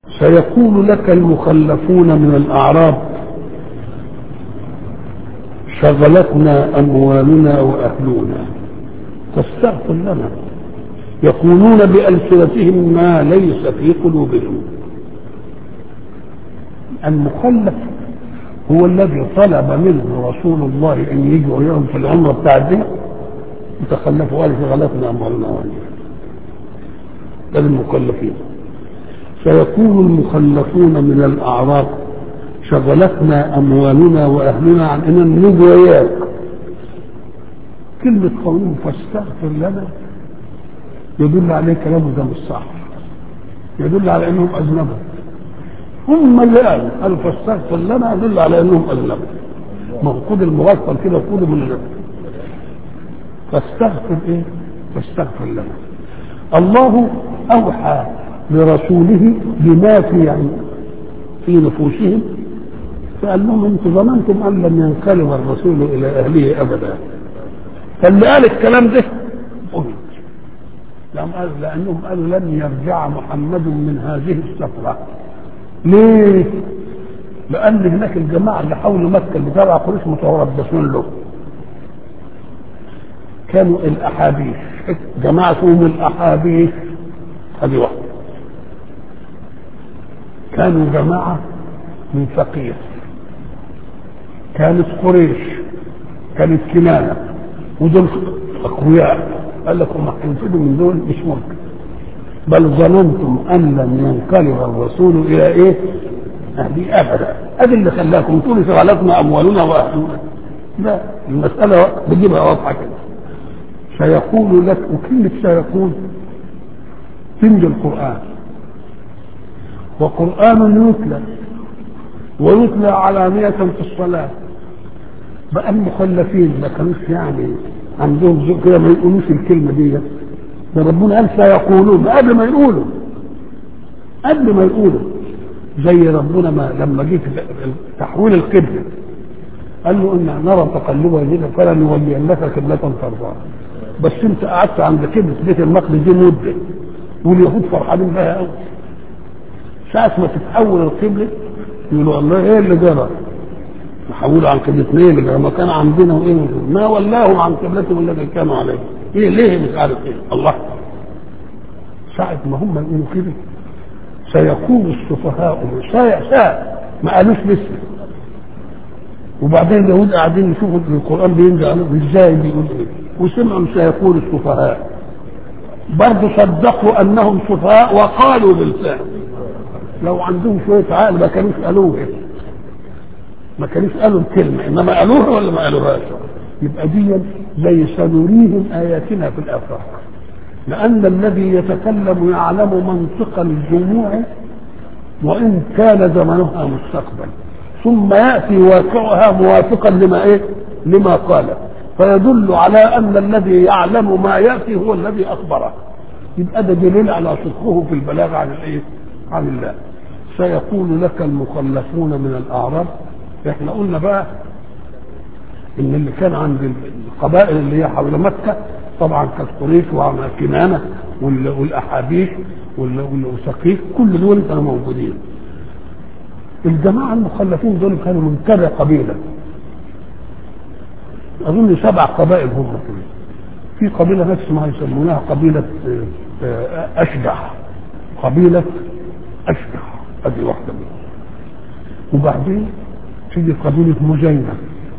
سيقول لك المخلفون من الأعراب شغلتنا أموالنا وأهلنا فاستغفر لنا يقولون بألسنتهم ما ليس في قلوبهم المخلف هو الذي طلب منه رسول الله أن يجي وياهم في العمرة بتاع دي يتخلفوا قال شغلتنا أموالنا وأهلنا ده المكلفين سيكون المخلفون من الأعراب شغلتنا أموالنا وأهلنا عن أن نجي وياك كلمة قولهم فاستغفر لنا يدل عليه كلامه ده مش صح يدل على انهم اذنبوا هم اللي قالوا قالوا فاستغفر لنا يدل على انهم اذنبوا ما هو خد المغفل كده خده من النبي فاستغفر ايه؟ فاستغفر لنا الله اوحى لرسوله بما في يعني في نفوسهم فقال لهم انتم ظننتم ان لن ينقلب الرسول الى اهله ابدا فاللي قال الكلام ده قلت لأن قال لأنهم قالوا لن يرجع محمد من هذه السفرة ليه؟ لأن هناك الجماعة اللي حولوا مكة اللي تبع قريش متربصون له كانوا الأحابيش جماعة اسمهم الأحابيش هذه واحدة كانوا جماعة من فقير كانت قريش كانت كنانة ودول أقوياء قال لكم ما هتنفذوا من دول مش ممكن بل ظننتم ان لن ينقلب الرسول الى ايه؟ اهلي ابدا ادي اللي خلاكم تقولوا شغلتنا اموالنا واهلنا لا المساله بجيبها واضحه كده سيقول لك وكلمه سيقول تنجي القران وقران يتلى ويتلى علانية في الصلاة بقى المخلفين ما كانوش يعني عندهم ذوق كده ما يقولوش الكلمه دي ده ربنا قال سيقولون قبل ما يقولوا قبل ما يقولوا زي ربنا ما لما جه في تحويل القبله قال له ان نرى تقلب وجهك فلنولينك قبلة ترضاها بس انت قعدت عند قبله بيت المقدس دي مده واليهود فرحانين بها قوي ساعة ما تتحول القبلة يقولوا الله ايه اللي جرى؟ نحولوا عن قبلتنا اللي لما كان عندنا وايه ما ولاهم عن قبلتهم التي كانوا عليه ايه ليه مش عارف ايه الله ساعة ما هم يقولوا كده سيكون السفهاء ساعة ساعة ما قالوش لسه وبعدين اليهود قاعدين يشوفوا القرآن بينزل عليهم ازاي بيقول ايه وسمعوا سيكون السفهاء برضه صدقوا انهم سفهاء وقالوا بالفعل لو عندهم شوية عقل ما كانوش قالوه إيه. ما كانوش قالوا الكلمة إنما قالوها ولا ما قالوهاش يبقى دي زي سنريهم آياتنا في الآفاق لأن الذي يتكلم يعلم منطق الجموع وإن كان زمنها مستقبل ثم يأتي واقعها موافقا لما إيه؟ لما قال فيدل على أن الذي يعلم ما يأتي هو الذي أخبره يبقى ده دليل على صدقه في البلاغ عن الإيه؟ عن الله سيقول لك المخلفون من الأعراب احنا قلنا بقى ان اللي كان عند القبائل اللي هي حول مكه طبعا كانت قريش وكنانه والاحابيش والسقيف كل دول كانوا موجودين الجماعه المخلفين دول كانوا من كذا قبيله اظن سبع قبائل هم كده في قبيله ناس اسمها يسمونها قبيله اشجع قبيله اشجع ادي واحده منهم وبعدين تيجي قبيلة مزينة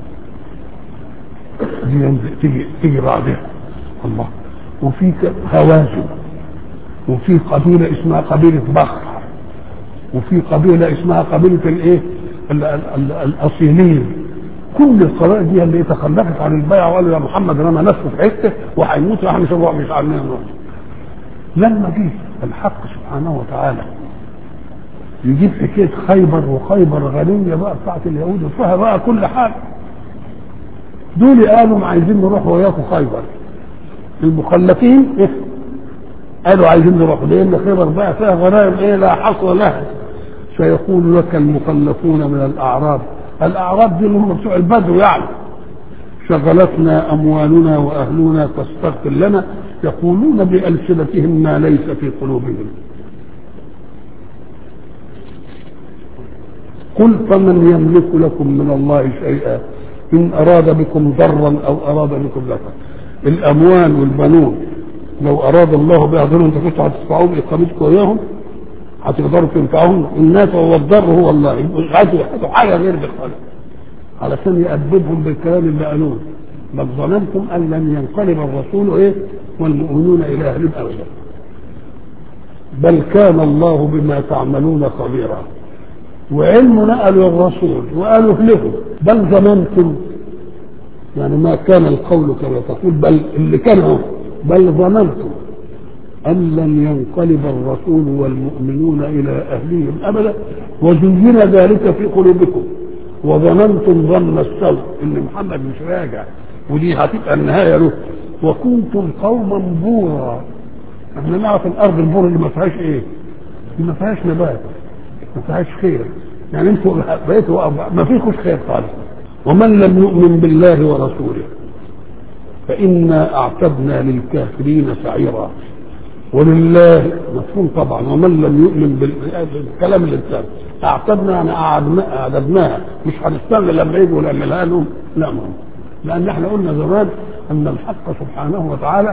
دي تيجي تيجي بعدها الله وفي هوازن وفي قبيلة اسمها قبيلة بخر وفي قبيلة اسمها قبيلة الايه الأصيلين كل القبائل دي اللي تخلفت عن البيع وقالوا يا محمد انا نفسه في حته وهيموت واحنا مش هنروح مش عارفين نروح لما جه الحق سبحانه وتعالى يجيب حكايه خيبر وخيبر غنيه بقى بتاعت اليهود وفيها بقى كل حاجه دول قالوا عايزين نروح وياكم خيبر المخلفين إيه؟ قالوا عايزين نروح لان خيبر بقى فيها غنائم ايه لا حصر لها سيقول لك المخلفون من الاعراب الاعراب دي اللي هم بتوع البدو يعني شغلتنا اموالنا واهلنا فاستغفر لنا يقولون بالسنتهم ما ليس في قلوبهم قل فمن يملك لكم من الله شيئا إن أراد بكم ضرا أو أراد بكم نفعا الأموال والبنون لو أراد الله بها ضرا أنت كنتوا هتدفعوهم إقامتكم وإياهم هتقدروا تنفعهم الناس هو الضر هو الله غزوا يحطوا حاجة غير بالخلق علشان يأدبهم بالكلام اللي قالوه بل ظننتم أن لن ينقلب الرسول إيه والمؤمنون إلى أهلهم أبدا بل كان الله بما تعملون خبيرا وعلمنا قالوا الرسول وقالوا له بل ظننتم يعني ما كان القول كما تقول بل اللي كان هو بل ظننتم أن لن ينقلب الرسول والمؤمنون إلى أهلهم أبدا وزين ذلك في قلوبكم وظننتم ظن السوء ان محمد مش راجع ودي هتبقى النهايه له وكنتم قوما بورا احنا نعرف الارض البور اللي ما فيهاش ايه ما فيهاش نبات ما فيهاش خير يعني انتوا بقيتوا ما فيكوش خير خالص ومن لم يؤمن بالله ورسوله فإنا أعتدنا للكافرين سعيرا ولله مفهوم طبعا ومن لم يؤمن بالكلام الانسان اعتدنا يعني أعدنا اعددناها مش هنستنى لما يجوا نعملها لهم لا ما لان احنا قلنا زمان ان الحق سبحانه وتعالى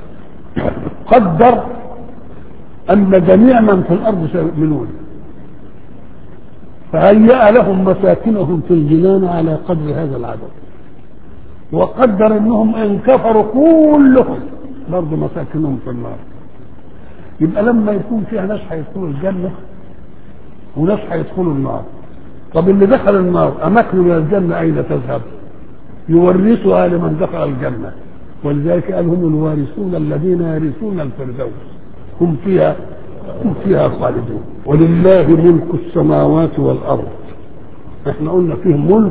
قدر ان جميع من في الارض سيؤمنون فهيأ لهم مساكنهم في الجنان على قدر هذا العدد وقدر انهم ان كفروا كلهم برضه مساكنهم في النار يبقى لما يكون فيها ناس هيدخلوا الجنه وناس هيدخلوا النار طب اللي دخل النار اماكنه من الجنه اين تذهب؟ يورثها لمن دخل الجنه ولذلك قال هم الوارثون الذين يرثون الفردوس هم فيها هم فيها خالدون ولله ملك السماوات والارض احنا قلنا فيه ملك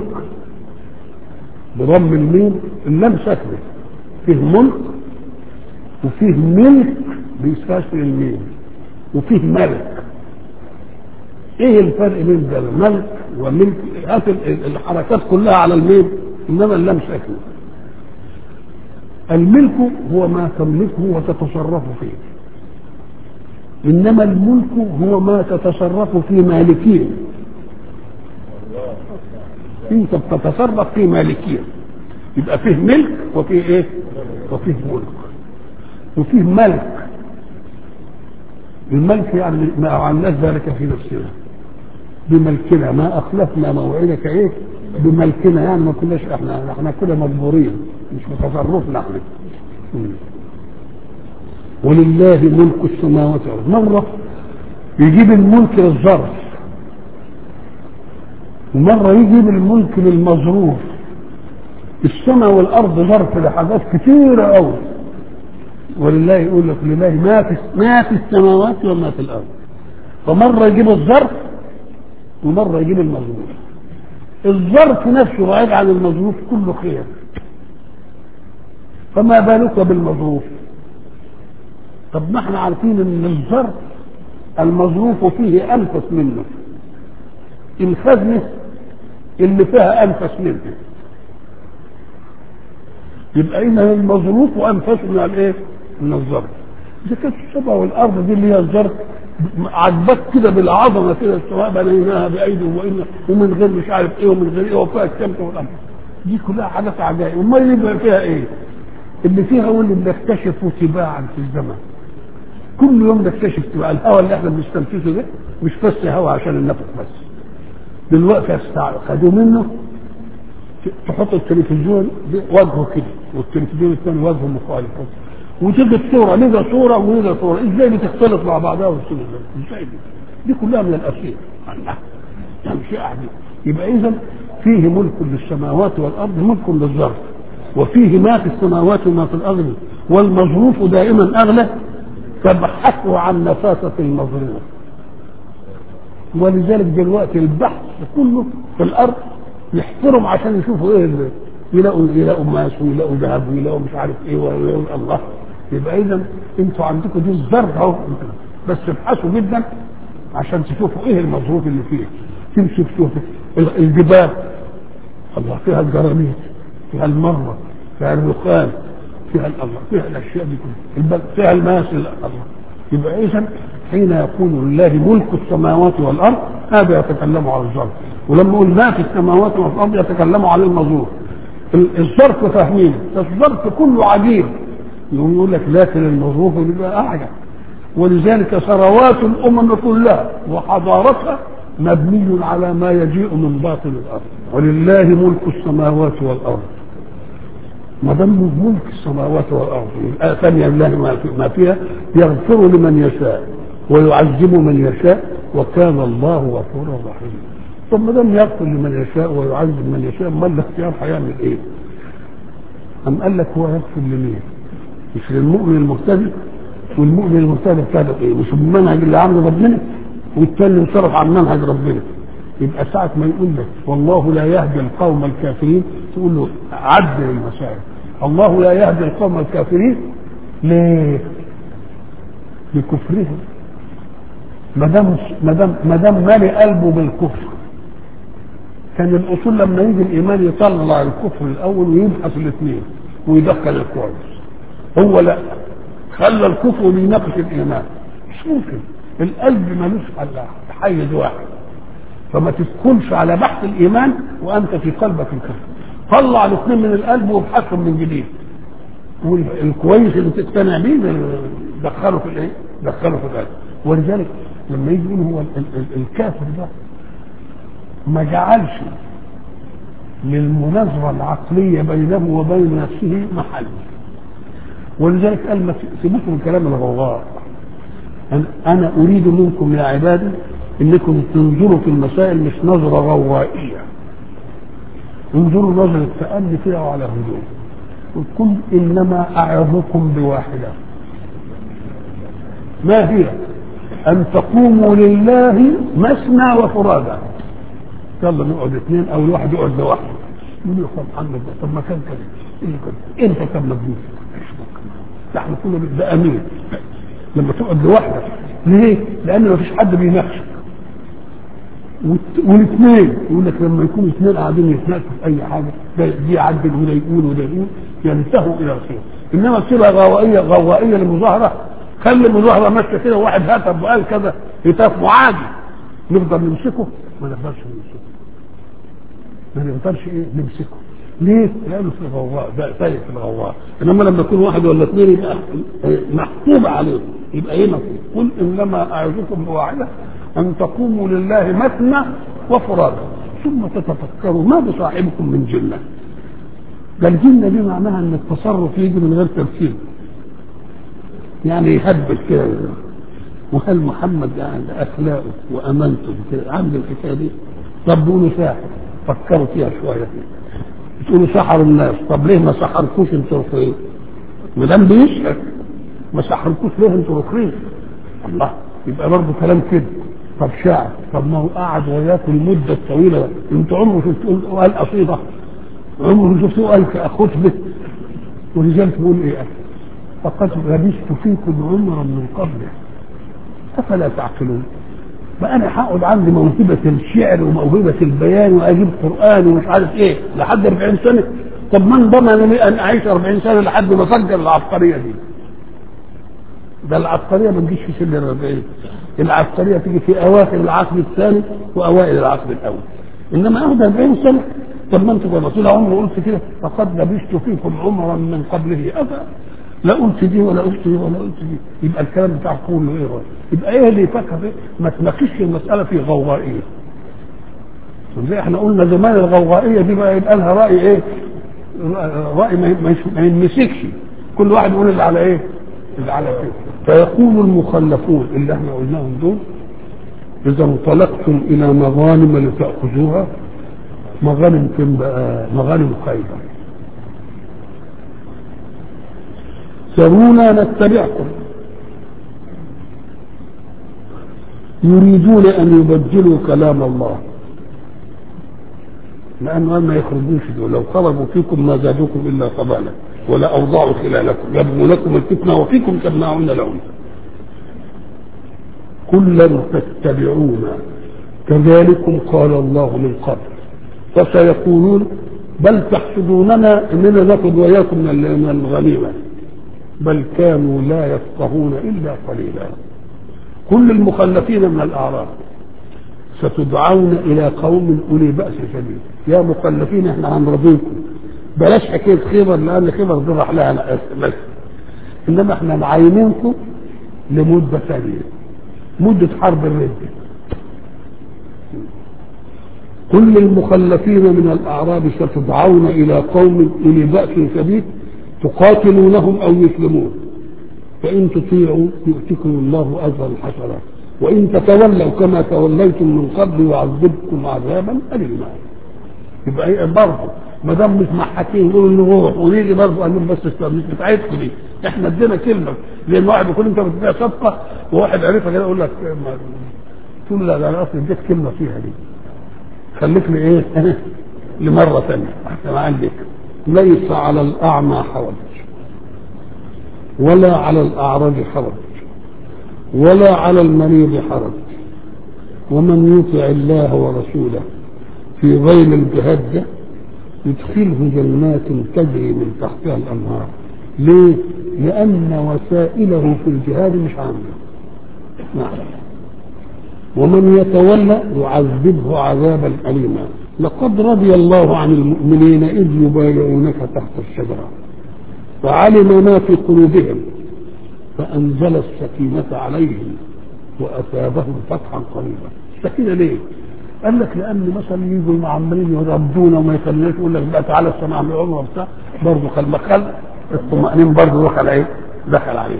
بضم الميم اللام ساكنه فيه ملك وفيه ملك بإسكاسر الميم وفيه ملك ايه الفرق بين ده الملك وملك هات الحركات كلها على الميم انما اللام ساكنه الملك هو ما تملكه وتتصرف فيه انما الملك هو ما تتصرف في مالكيه انت بتتصرف في مالكيه يبقى فيه ملك وفيه ايه وفيه ملك وفيه ملك الملك يعني ما عملناش ذلك في نفسنا بملكنا ما اخلفنا موعدك ايه بملكنا يعني ما كناش احنا احنا كنا مجبورين مش بتصرفنا احنا ولله ملك السماوات والارض مره يجيب الملك للظرف ومره يجيب الملك للمظروف السماء والارض ظرف لحاجات كثيره قوي ولله يقول لك لله ما في ما في السماوات وما في الارض فمره يجيب الظرف ومره يجيب المظروف الظرف نفسه بعيد عن المظروف كله خير فما بالك بالمظروف طب ما احنا عارفين ان الظرف المظروف فيه انفس منه الخزنه اللي فيها انفس منه يبقى اذا المظروف وانفس من الايه؟ من الظرف اذا كانت السماء والارض دي اللي هي الظرف عجبك كده بالعظمه كده السماء بنيناها بايدي وإن ومن غير مش عارف ايه ومن غير ايه وفيها الشمس والقمر دي كلها حاجات عجائب امال يبقى فيها ايه؟ اللي فيها هو اللي بنكتشفه تباعا في الزمن كل يوم نكتشف تباع الهواء اللي احنا بنستنفذه ده مش بس هواء عشان النفس بس دلوقتي خدوا منه تحط التلفزيون وجهه كده والتلفزيون الثاني وجهه مخالف وتجد صورة لذا صورة ولذا صورة ازاي بتختلط مع بعضها والصورة ازاي دي؟ دي كلها من الأشياء الله يعني شيء عجيب يبقى إذا فيه ملك للسماوات والأرض ملك للظرف وفيه ما في السماوات وما في الأرض والمظروف دائما أغلى فابحثوا عن نفاسة المظروف ولذلك دلوقتي البحث كله في الأرض يحفرهم عشان يشوفوا ايه اللي يلاقوا يلاقوا ماس ويلاقوا ذهب ويلاقوا مش عارف ايه ويلاقوا الله يبقى اذا انتوا عندكم دي الزرع اهو بس ابحثوا جدا عشان تشوفوا ايه المظروف اللي فيه تمشوا تشوفوا الجبال الله فيها الجرانيت فيها المروه فيها الرخام فيها الله فيها الاشياء دي كلها فيها الماس الله يبقى اذا حين يقول لله ملك السماوات والارض هذا يتكلم عن الظرف ولما يقول ما في السماوات وفي الارض يتكلموا عن المظهور الظرف فاهمين الظرف كله عجيب يقوم يقول لك لكن المظروف بيبقى اعجب ولذلك ثروات الامم كلها وحضارتها مبني على ما يجيء من باطن الارض ولله ملك السماوات والارض ما دام ملك السماوات والارض الآية ثانية الله ما فيها يغفر لمن يشاء ويعذب من يشاء وكان الله غفورا رحيما طب ما دام يغفر لمن يشاء ويعذب من يشاء امال الاختيار هيعمل ايه؟ أم قال لك هو يغفر لمين؟ مش للمؤمن المهتدي والمؤمن المهتدي بتاعه ايه؟ مش المنهج اللي عامله ربنا والتاني انصرف عن منهج ربنا يبقى ساعة ما يقول لك والله لا يهدي القوم الكافرين تقول له عدل المسائل الله لا يهدي القوم الكافرين ليه؟ لكفرهم ما دام ما دام ما دام مالي قلبه بالكفر كان الاصول لما يجي الايمان يطلع الكفر الاول ويبحث الاثنين ويدخل الكويس هو لا خلى الكفر بيناقش الايمان مش ممكن القلب ملوش حيز واحد فما تدخلش على بحث الايمان وانت في قلبك الكفر طلع الاثنين من القلب وابحثهم من جديد والكويس اللي تقتنع بيه دخله في الايه؟ دخله في القلب ولذلك لما يجي يقول هو الكافر ده ما جعلش للمناظرة العقلية بينه وبين نفسه محل ولذلك قال ما سيبوكم من كلام الغوغاء أنا أريد منكم يا عبادي إنكم تنظروا في المسائل مش نظرة غوائية انظروا نظرة تأني فيها وعلى هدوء وقل إنما أعظكم بواحدة ما هي أن تقوموا لله مثنى وفرادى يلا نقعد اثنين او الواحد يقعد لوحده يقول يا محمد طب ما كان كده ايه كده انت كان مجنون ده احنا كنا ده امين لما تقعد لوحدك ليه؟ لان ما فيش حد بيناقشك والاثنين يقول لك لما يكونوا اثنين قاعدين يتناقشوا في اي حاجه ده دي يعدل وده يقول وده يقول ينتهوا الى خير انما تصير غوائيه غوائيه للمظاهره خلي المظاهره ماشيه كده وواحد هتف وقال كذا هتاف معادي نفضل نمسكه ما نقدرش نمسكه ما نقدرش ايه نمسكه ليه؟ لانه في الغواء ده سيء في الغواء انما لما يكون واحد ولا اثنين يبقى محكوم عليه يبقى ايه مفهوم قل انما اعظكم بواحده ان تقوموا لله مثنى وفرادا ثم تتفكروا ما بصاحبكم من جنه ده الجنه دي معناها ان التصرف يجي من غير تفكير يعني يهبل كده وهل محمد يعني اخلاقه وامانته كده عامل الحكايه دي طب بيقولوا ساحر فكروا فيها شويه بتقولوا سحروا الناس طب ليه ما سحركوش انتوا رخرين ما دام بيسحر ما سحركوش ليه انتوا رخرين الله يبقى برضه كلام كده طب شاعر طب ما هو قعد وياكم المده الطويله انتوا عمره شفتوا قال قصيده عمره شفتوه قال خطبه ولذلك بيقول ايه فقد لبثت فيكم عمرا من قبله افلا تعقلون بقى انا هقعد عندي موهبه الشعر وموهبه البيان واجيب قران ومش عارف ايه لحد 40 سنه طب من ضمن لي ان اعيش 40 سنه لحد ما افجر العبقريه دي ده العبقريه ما تجيش في سن ال 40 العبقريه تيجي في اواخر العصر الثاني واوائل العصر الاول انما اخذ 40 سنه طب ما انتوا كما طول عمري قلت كده فقد لبثت فيكم عمرا من قبله افا لا قلت دي ولا قلت دي ولا قلت دي يبقى الكلام بتاعك كله ايه هو يبقى ايه اللي يفكر فيه ما تناقشش المساله في غوغائيه زي احنا قلنا زمان الغوغائيه دي بقى يبقى لها راي ايه راي ما ينمسكش كل واحد يقول اللي على ايه اللي على كده فيقول المخلفون اللي احنا قلناهم دول اذا انطلقتم الى مغانم لتاخذوها مغانم فين بقى مغانم خيبر ذرونا نتبعكم يريدون ان يبدلوا كلام الله لانه ما يخرجوش دول لو خرجوا فيكم ما زادوكم الا خبالا ولا اوضاعوا خلالكم يبغوا لكم الفتنه وفيكم سماعون لهم كلا تتبعون كذلكم قال الله من قبل فسيقولون بل تحسدوننا اننا ناخذ وياكم من الغنيمه بل كانوا لا يفقهون الا قليلا كل المخلفين من الاعراب ستدعون الى قوم اولي باس شديد يا مكلفين احنا هنرضيكم بلاش حكايه خبر لان خبر دي راح لها بس انما احنا معينينكم لمده ثانيه مده حرب الرده كل المخلفين من الاعراب ستدعون الى قوم اولي باس شديد تقاتلونهم او يسلمون فان تطيعوا يؤتكم الله اجرا حسنا وان تتولوا كما توليتم من قبل يعذبكم عذابا اليما يبقى ايه برضه ما دام مش محاكين يقولوا نروح ونيجي برضه قال لهم بس مش بتاعتكم دي احنا ادينا كلمه لان واحد يكون انت بتبيع صفقه وواحد عرفها كده يقول لك تقول لا ده انا اصلا اديت كلمه فيها دي خليك لي ايه لمره ثانيه احسن عندك ليس على الاعمى حرج ولا على الاعرج حرج ولا على المريض حرج ومن يطع الله ورسوله في غير الجهاد ده يدخله جنات تجري من تحتها الانهار ليه؟ لأن وسائله في الجهاد مش عامة نعم ومن يتولى يعذبه عذابا أليما لقد رضي الله عن المؤمنين إذ يبايعونك تحت الشجرة وعلم ما في قلوبهم فأنزل السكينة عليهم وأثابهم فتحا قريبا السكينة ليه؟ قال لك لأن مثلا يجوا عمالين يربونا وما يخليناش يقول لك بقى تعالى السماء عم عمره وبتاع برضه خل مخل الطمأنين برضه دخل ايه؟ دخل عليهم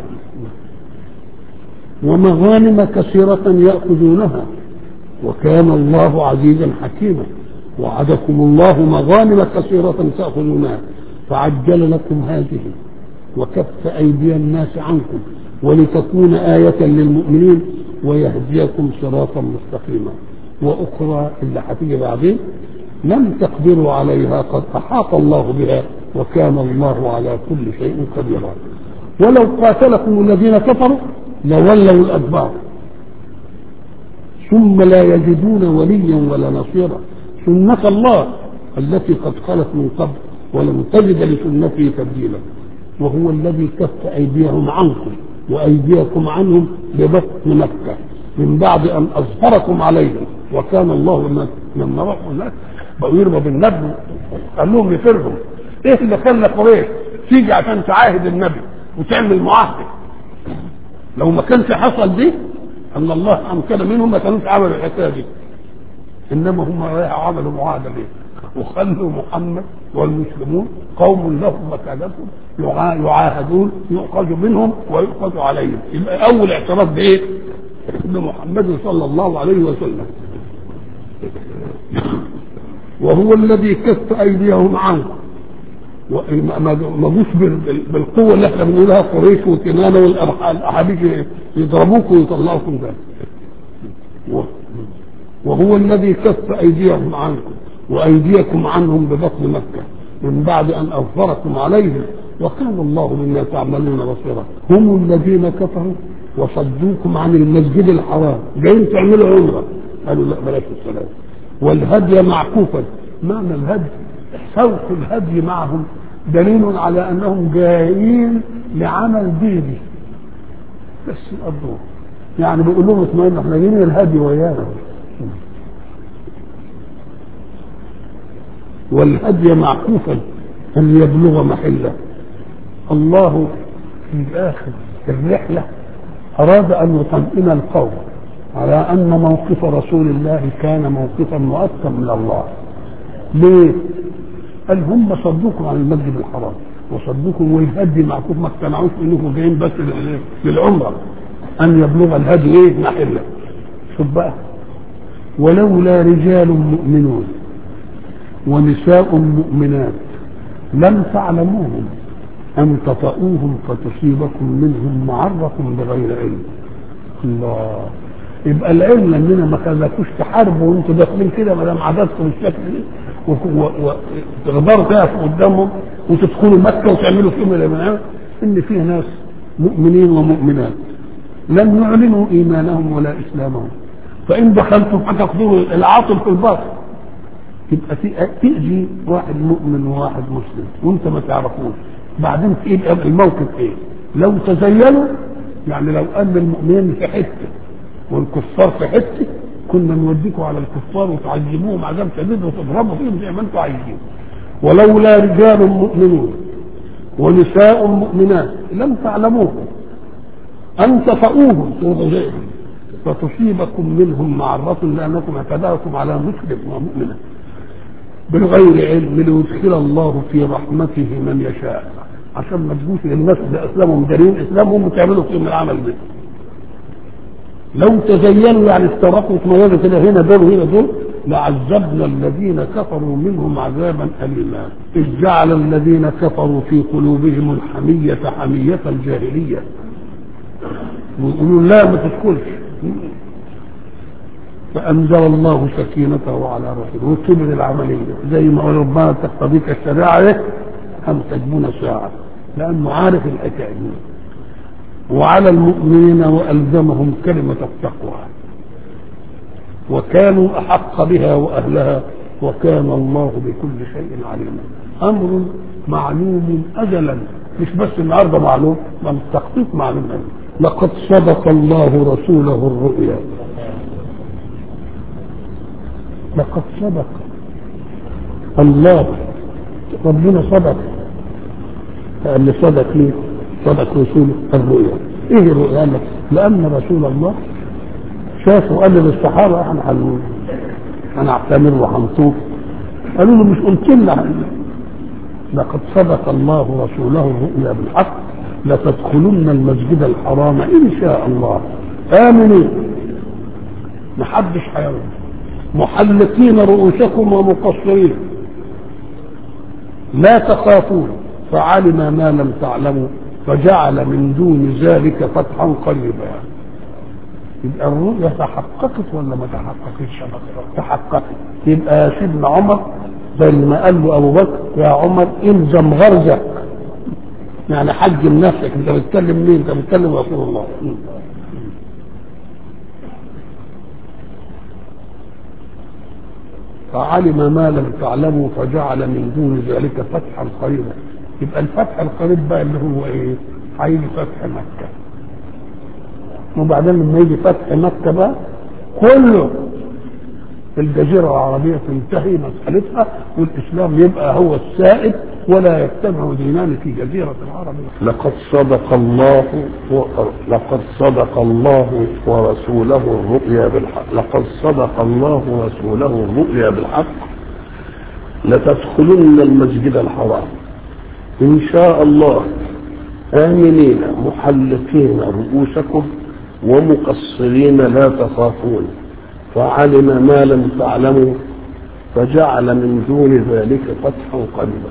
ومغانم كثيرة يأخذونها وكان الله عزيزا حكيما وعدكم الله مغانم كثيرة تأخذونها فعجل لكم هذه وكف أيدي الناس عنكم ولتكون آية للمؤمنين ويهديكم صراطا مستقيما وأخرى اللي هتيجي بعدين لم تقدروا عليها قد أحاط الله بها وكان الله على كل شيء قديرا ولو قاتلكم الذين كفروا لولوا الأدبار ثم لا يجدون وليا ولا نصيرا سنة الله التي قد خلت من قبل ولم تجد لسنته تبديلا وهو الذي كف أيديهم عنكم وأيديكم عنهم ببطن مكة من بعد أن أظهركم عليهم وكان الله لما راحوا هناك بقوا يرموا بالنبي قال لهم يفرهم ايه اللي خلى قريش تيجي عشان تعاهد النبي وتعمل معاهده لو ما كانش حصل دي ان الله امكن منهم ما كانوش عملوا الحكايه دي انما هم رايحوا عملوا معاهده ليه وخلوا محمد والمسلمون قوم لهم مكانتهم يعاهدون يؤخذ منهم ويؤخذ عليهم يبقى اول اعتراف بايه؟ بمحمد صلى الله عليه وسلم وهو الذي كف ايديهم عنكم ما جوش بالقوه اللي احنا بنقولها قريش وكنانه والاحابيش يضربوكم ويطلعوكم ده وهو الذي كف ايديهم عنكم وايديكم عنهم ببطن مكه من بعد ان اظفركم عليهم وكان الله مما تعملون بصيرا هم الذين كفروا وصدوكم عن المسجد الحرام جايين تعملوا عمره قالوا لا بلاش الصلاه والهدي معكوفا معنى الهدي سوق الهدي معهم دليل على انهم جايين لعمل ديني بس يقضوه يعني بيقول لهم اطمئنوا احنا جايين الهدي ويانا والهدي معكوفا ان يبلغ محله الله في اخر الرحله اراد ان يطمئن القوم على ان موقف رسول الله كان موقفا مؤثرا من الله ليه؟ قال هم صدوكم عن المسجد الحرام وصدوكم والهدي معكم ما اقتنعوش انكم جايين بس للعمره ان يبلغ الهدي ايه محله شوف بقى ولولا رجال مؤمنون ونساء مؤمنات لم تعلموهم ان تطؤوهم فتصيبكم منهم معرة بغير علم الله يبقى العلم اننا ما خلاكوش تحاربوا وانتوا داخلين كده ما دام عددكم الشكل وتغدروا تقفوا قدامهم وتدخلوا مكه وتعملوا فيهم اللي من ان فيه ناس مؤمنين ومؤمنات لم يعلنوا ايمانهم ولا اسلامهم فان دخلتم هتاخذوا العاطل في الباطل تبقى تأذي واحد مؤمن وواحد مسلم وانت ما تعرفوش بعدين يبقى الموقف ايه؟ لو تزينوا يعني لو ان المؤمنين في حته والكفار في حته كنا نوديكم على الكفار وتعذبوهم عذاب شديد وتضربوا فيهم زي ما انتم عايزين ولولا رجال مؤمنون ونساء مؤمنات لم تعلموهم ان تطؤوهم فتصيبكم منهم معرة لانكم اعتداكم على مسلم ومؤمنة بالغير علم ليدخل الله في رحمته من يشاء عشان ما تجوش الناس باسلامهم دارين اسلامهم وتعملوا فيهم العمل ده لو تزينوا يعني استرقوا في كده هنا دول وهنا دول لعذبنا الذين كفروا منهم عذابا أليما إذ جعل الذين كفروا في قلوبهم الحمية حمية الجاهلية ويقولوا لا ما تدخلش فأنزل الله سكينته على رسوله وكبر العملية زي ما قال ربنا تقتضيك الشريعة أم تجبون ساعة لأنه عارف الحكاية وعلى المؤمنين وألزمهم كلمة التقوى وكانوا أحق بها وأهلها وكان الله بكل شيء عليما أمر معلوم أجلا مش بس النهارده معلوم بل التخطيط معلوم أجلا لقد صدق الله رسوله الرؤيا لقد صدق الله ربنا صدق اللي صدق ليه صدق رسوله الرؤيا ايه الرؤيا لان رسول الله شافوا قال للصحابه احنا هنقول هنعتمر وهنطوف قالوا له مش قلت لنا لقد صدق الله رسوله الرؤيا بالحق لتدخلن المسجد الحرام ان شاء الله امنوا محدش هيرضى محلقين رؤوسكم ومقصرين لا تخافون فعلم ما لم تعلموا فجعل من دون ذلك فتحا قريبا يبقى الرؤيا تحققت ولا ما تحققتش تحققت يبقى يا سيدنا عمر زي ما قال له ابو بكر يا عمر الزم غرزك يعني حجم نفسك انت بتتكلم مين انت بتتكلم رسول الله فعلم ما لم تعلموا فجعل من دون ذلك فتحا قريبا يبقى الفتح القريب بقى اللي هو ايه؟ هيجي فتح مكه وبعدين لما يجي فتح مكه بقى كله الجزيره العربيه تنتهي مسالتها والاسلام يبقى هو السائد ولا يجتمع دينان في جزيره العرب لقد صدق الله و... لقد صدق الله ورسوله الرؤيا بالحق لقد صدق الله ورسوله الرؤيا بالحق لتدخلن المسجد الحرام ان شاء الله آمنين محلقين رؤوسكم ومقصرين لا تخافون فعلم ما لم تعلموا فجعل من دون ذلك فتحا قريبا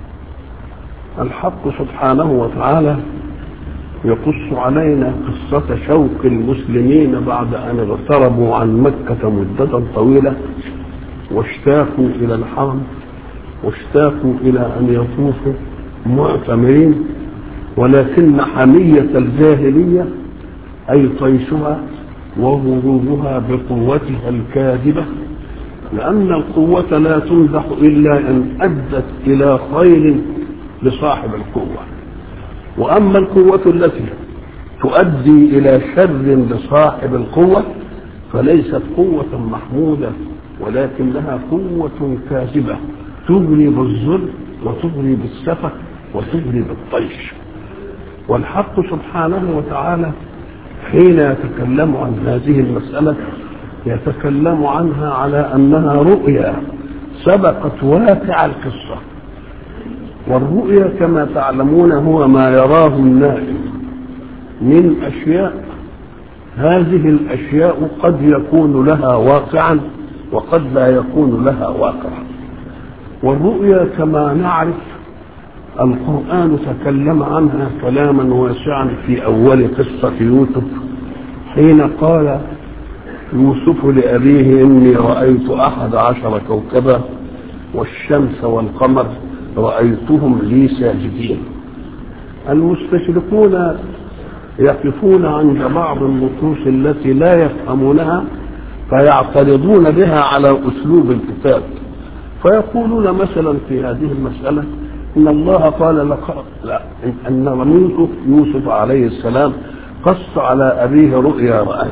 الحق سبحانه وتعالى يقص علينا قصة شوق المسلمين بعد أن اغتربوا عن مكة مدة طويلة واشتاقوا إلى الحرم واشتاقوا إلى أن يطوفوا معتمرين ولكن حمية الجاهلية أي طيشها وغرورها بقوتها الكاذبة لأن القوة لا تمدح إلا إن أدت إلى خير لصاحب القوة وأما القوة التي تؤدي إلى شر لصاحب القوة فليست قوة محمودة ولكنها قوة كاذبة تغري بالظلم وتغري بالسفة وتغري بالطيش والحق سبحانه وتعالى حين يتكلم عن هذه المسألة يتكلم عنها على أنها رؤيا سبقت واقع القصة والرؤيا كما تعلمون هو ما يراه النائم من أشياء هذه الأشياء قد يكون لها واقعا وقد لا يكون لها واقعا والرؤيا كما نعرف القرآن تكلم عنها كلاما واسعا في أول قصة يوسف حين قال يوسف لأبيه إني رأيت أحد عشر كوكبا والشمس والقمر رأيتهم لي ساجدين المستشرقون يقفون عند بعض النصوص التي لا يفهمونها فيعترضون بها على أسلوب الكتاب فيقولون مثلا في هذه المسألة إن الله قال لك لا أن يوسف يوسف عليه السلام قص على أبيه رؤيا رآها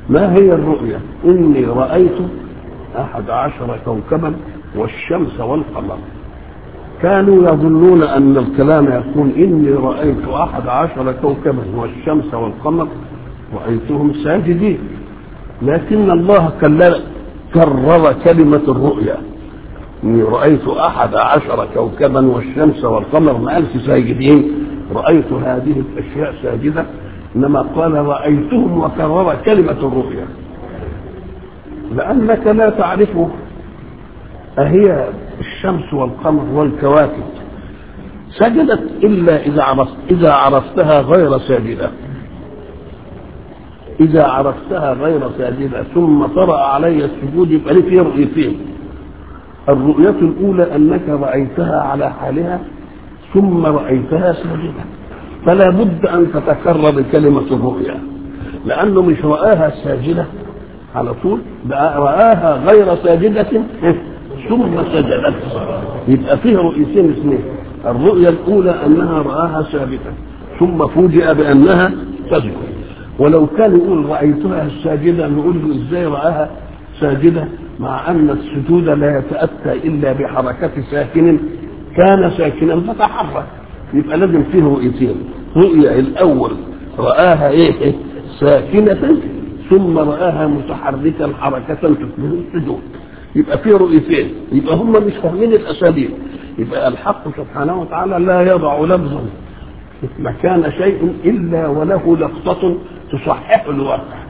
ما هي الرؤيا إني رأيت أحد عشر كوكبا والشمس والقمر كانوا يظنون أن الكلام يقول إني رأيت أحد عشر كوكبا والشمس والقمر رأيتهم ساجدين لكن الله كرر كلمة الرؤيا إني رأيت أحد عشر كوكبا والشمس والقمر ما قالش ساجدين رأيت هذه الأشياء ساجدة إنما قال رأيتهم وكرر كلمة الرؤيا لأنك لا تعرف أهي الشمس والقمر والكواكب سجدت إلا إذا عرفت إذا عرفتها غير ساجدة إذا عرفتها غير ساجدة ثم طرأ علي السجود يبقى لي فيه رؤيتين الرؤية الأولى أنك رأيتها على حالها ثم رأيتها ساجدة فلا بد أن تتكرر كلمة الرؤيا لأنه مش رآها ساجدة على طول بقى رآها غير ساجدة ثم سجدت يبقى فيه رؤيتين اثنين الرؤيا الأولى أنها رآها ثابتة ثم فوجئ بأنها سجدة ولو كان يقول رأيتها ساجدة نقول له إزاي رآها ساجدة مع أن السجود لا يتأتى إلا بحركة ساكن كان ساكنا فتحرك يبقى لازم فيه رؤيتين رؤيا الأول رآها إيه ساكنة ثم رآها متحركا حركة تشبه السجود يبقى فيه رؤيتين يبقى هم مش فاهمين الأساليب يبقى الحق سبحانه وتعالى لا يضع لفظا مكان شيء إلا وله لقطة تصحح الواقع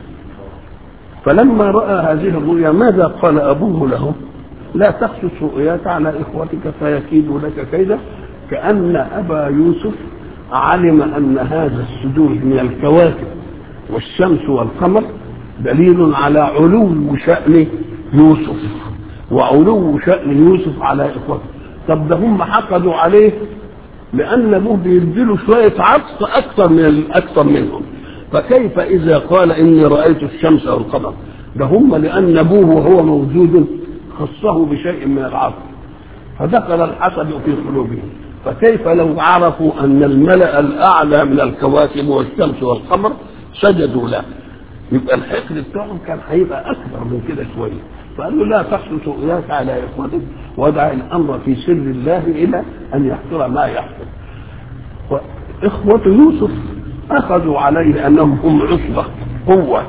فلما رأى هذه الرؤيا ماذا قال أبوه له لا تقصص رؤياك على إخوتك فيكيدوا لك كيدا كأن أبا يوسف علم أن هذا السجود من الكواكب والشمس والقمر دليل على علو شأن يوسف وعلو شأن يوسف على إخوته طب ده هم حقدوا عليه لأن أبوه بيديله شوية عطف أكثر من أكثر منهم فكيف إذا قال إني رأيت الشمس والقمر ده هم لأن أبوه وهو موجود خصه بشيء من العطف فدخل الحسد في قلوبهم فكيف لو عرفوا أن الملأ الأعلى من الكواكب والشمس والقمر سجدوا له يبقى الحقد بتاعهم كان هيبقى أكبر من كده شوية فقال له لا تحدث إياك على إخوتك ودع الأمر في سر الله إلى أن يحصل ما يحصل وإخوة يوسف أخذوا عليه أنهم هم عصبة قوة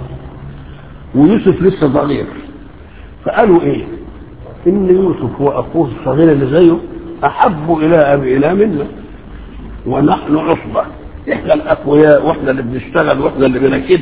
ويوسف لسه صغير فقالوا إيه إن يوسف وأخوه الصغير اللي زيه أحب إلى أبينا منا ونحن عصبة إحنا الأقوياء وإحنا اللي بنشتغل وإحنا اللي بنكد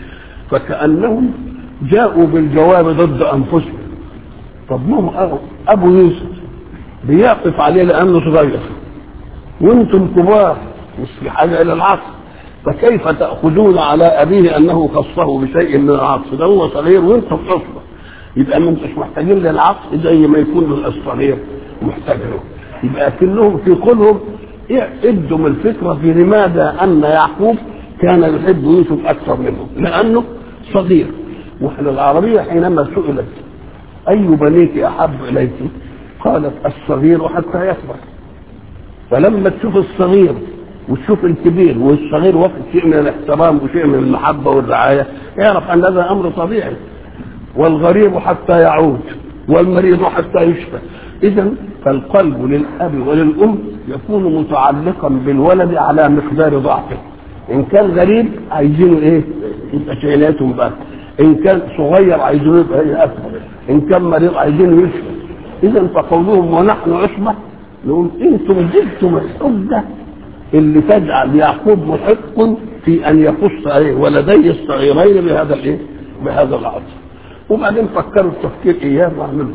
فكأنهم جاءوا بالجواب ضد أنفسهم طب ما هو أبو يوسف بيعطف عليه لأنه صغير وأنتم كبار مش في حاجة إلى العطف فكيف تأخذون على أبيه أنه خصه بشيء من العطف ده هو صغير وأنتم عصبة يبقى ما انتش محتاجين للعطف زي ما يكون الصغير محتاج له يبقى كلهم في قولهم ادوا من الفكره في لماذا ان يعقوب كان يحب يوسف اكثر منه لانه صغير واحنا العربيه حينما سئلت اي بنيك احب اليك قالت الصغير حتى يكبر فلما تشوف الصغير وتشوف الكبير والصغير واخد شيء من الاحترام وشيء من المحبه والرعايه اعرف ان هذا امر طبيعي والغريب حتى يعود والمريض حتى يشفى اذا فالقلب للاب وللام يكون متعلقا بالولد على مقدار ضعفه ان كان غريب عايزينه ايه يبقى شيلاتهم بقى ان كان صغير عايزينه يبقى ايه اكبر ان كان مريض عايزينه يشفى اذا فقولهم ونحن عصبه نقول انتم جبتم الحجه اللي تجعل يعقوب محق في ان يقص عليه ولديه الصغيرين بهذا الايه بهذا العطف وبعدين فكروا التفكير اياه واعملوا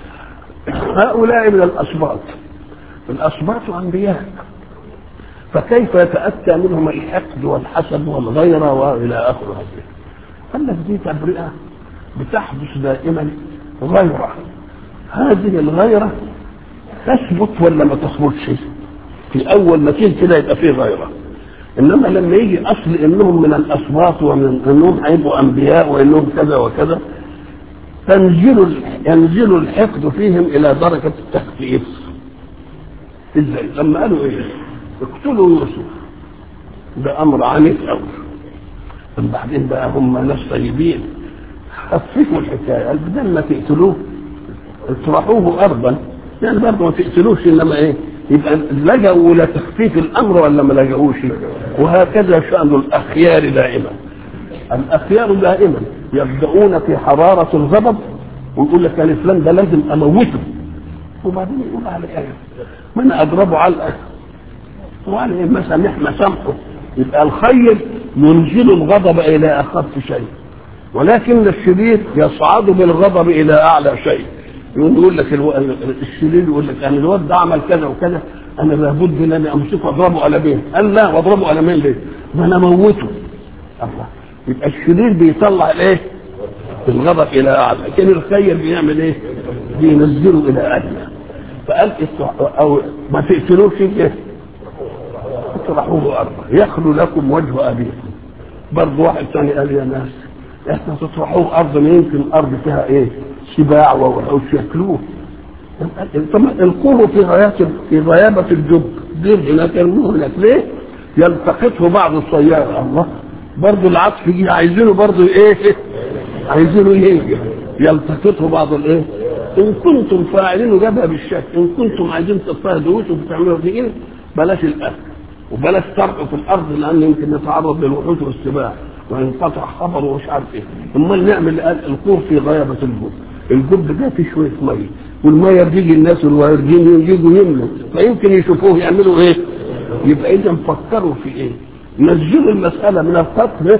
هؤلاء من الاسباط الاسباط انبياء فكيف يتاتى منهم الحقد والحسد والغيره والى اخره قال لك دي تبرئه بتحدث دائما غيره هذه الغيره تثبت ولا ما تثبتش في اول ما تيجي كده يبقى فيه غيره انما لما يجي اصل انهم من الاسباط ومن انهم هيبقوا انبياء وانهم كذا وكذا تنزل ينزل الحقد فيهم الى درجه التخفيف ازاي لما قالوا ايه اقتلوا يوسف ده امر عنيف قوي بعدين بقى هم ناس طيبين خففوا الحكايه قال بدل ما تقتلوه اطرحوه ارضا يعني برضه ما تقتلوش انما ايه يبقى لجأوا الى تخفيف الامر ولا ما لجأوش وهكذا شأن الاخيار دائما الاخيار دائما يبدأون في حرارة الغضب ويقول لك يعني فلان ده لازم اموته وبعدين يقول على ايه ما انا اضربه علقه وعلى ايه مسامح مسامحه يبقى الخير ينزل الغضب الى اخف شيء ولكن الشرير يصعد بالغضب الى اعلى شيء يقول يقول لك الو... الشرير يقول لك انا الواد ده عمل كذا وكذا انا لابد ان انا امسكه واضربه قلمين قال لا واضربه قلمين ليه؟ ما انا اموته الله يبقى الشرير بيطلع الايه؟ الغضب الى اعلى لكن الخير بيعمل ايه؟ بينزله الى ادنى فقال او ما تقتلوش ايه؟ اطرحوه ارضا يخلو لكم وجه ابيكم برضه واحد ثاني قال يا ناس احنا تطرحوه ارض ما يمكن الارض فيها ايه؟ سباع ووحوش ياكلوه طب القوه في غايات في غيابه الجب دير هناك يرموه هناك ليه؟ يلتقطه بعض السيارة الله برضه العطف يجي عايزينه برضه ايه؟ عايزينه ينجح يلتقطه بعض الايه؟ ان كنتم فاعلين جابها بالشك ان كنتم عايزين تضطهدوا وتعملوا في ايه؟ بلاش الاكل وبلاش طرح في الارض لان يمكن نتعرض للوحوش والسباع وينقطع خبره ومش عارف ايه امال نعمل القور في غيابه الجب الجب ده فيه شويه ميه والميه بيجي الناس الواردين يجوا يملوا فيمكن يشوفوه يعملوا ايه يبقى اذا فكروا في ايه نزلوا المساله من القطر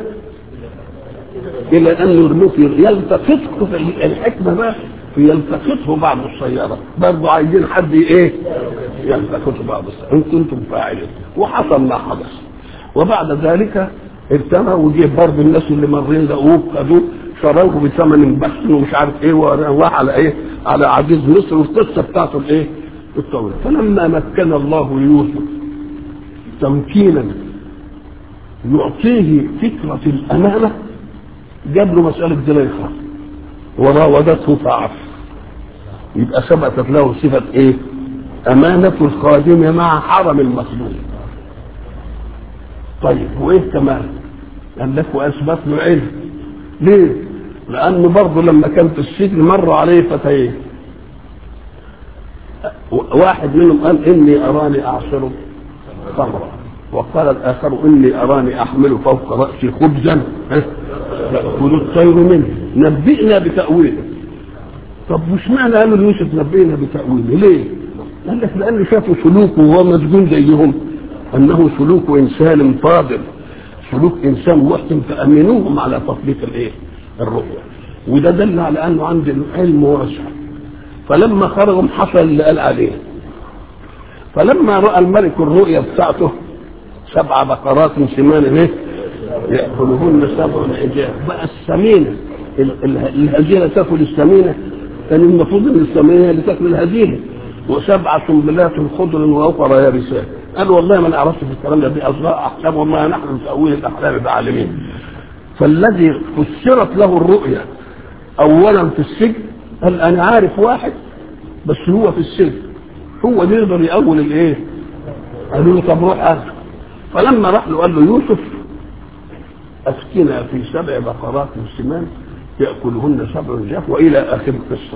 الى ان يرموه في يلتقطه في الحكمه بقى في يلتقطه بعض السيارة برضه عايزين حد ايه يلتقطه بعض السيارة ان كنتم فاعلين وحصل ما حدث وبعد ذلك ارتمى وجه برضه الناس اللي مارين لقوه خدوه شروه بثمن بخس ومش عارف ايه وراح على ايه على عزيز مصر والقصه بتاعته الايه الطويله فلما مكن الله يوسف تمكينا يعطيه فكره الامانه جاب له مساله زليخه وراودته فعف يبقى ثبتت له صفة ايه أمانة الخادم مع حرم المخدوم طيب وإيه كمان قال لك وأثبت له علم ليه لأنه برضه لما كان في السجن مر عليه فتيين واحد منهم قال إني أراني أعصر خمرا وقال الآخر إني أراني أحمل فوق رأسي خبزا يأكل الطير منه نبئنا بتأويله طب مش معنى قالوا ليوسف نبئنا بتأويله ليه؟ قال لك لأن شافوا سلوكه وهو مسجون زيهم أنه سلوك إنسان فاضل سلوك إنسان محسن فأمنوهم على تطبيق الإيه؟ الرؤيا وده دل على أنه عنده العلم واسع فلما خرجوا حصل اللي قال عليه فلما رأى الملك الرؤيا بتاعته سبع بقرات سمان ايه يأكلهن سبع عجاف بقى السمينة الهزيلة تاكل السمينة كان المفروض ان السمينة اللي تاكل الهزيلة وسبع سنبلات خضر واخرى يابسات قال والله ما نعرفش في الكلام ده دي اصداء احلام والله نحن تاويل الاحلام بعالمين فالذي فسرت له الرؤيا اولا في السجن قال انا عارف واحد بس هو في السجن هو اللي يقدر يأول الايه قالوا له طب روح هات فلما راح له قال له يوسف افتنا في سبع بقرات سمان ياكلهن سبع جاف والى اخر القصه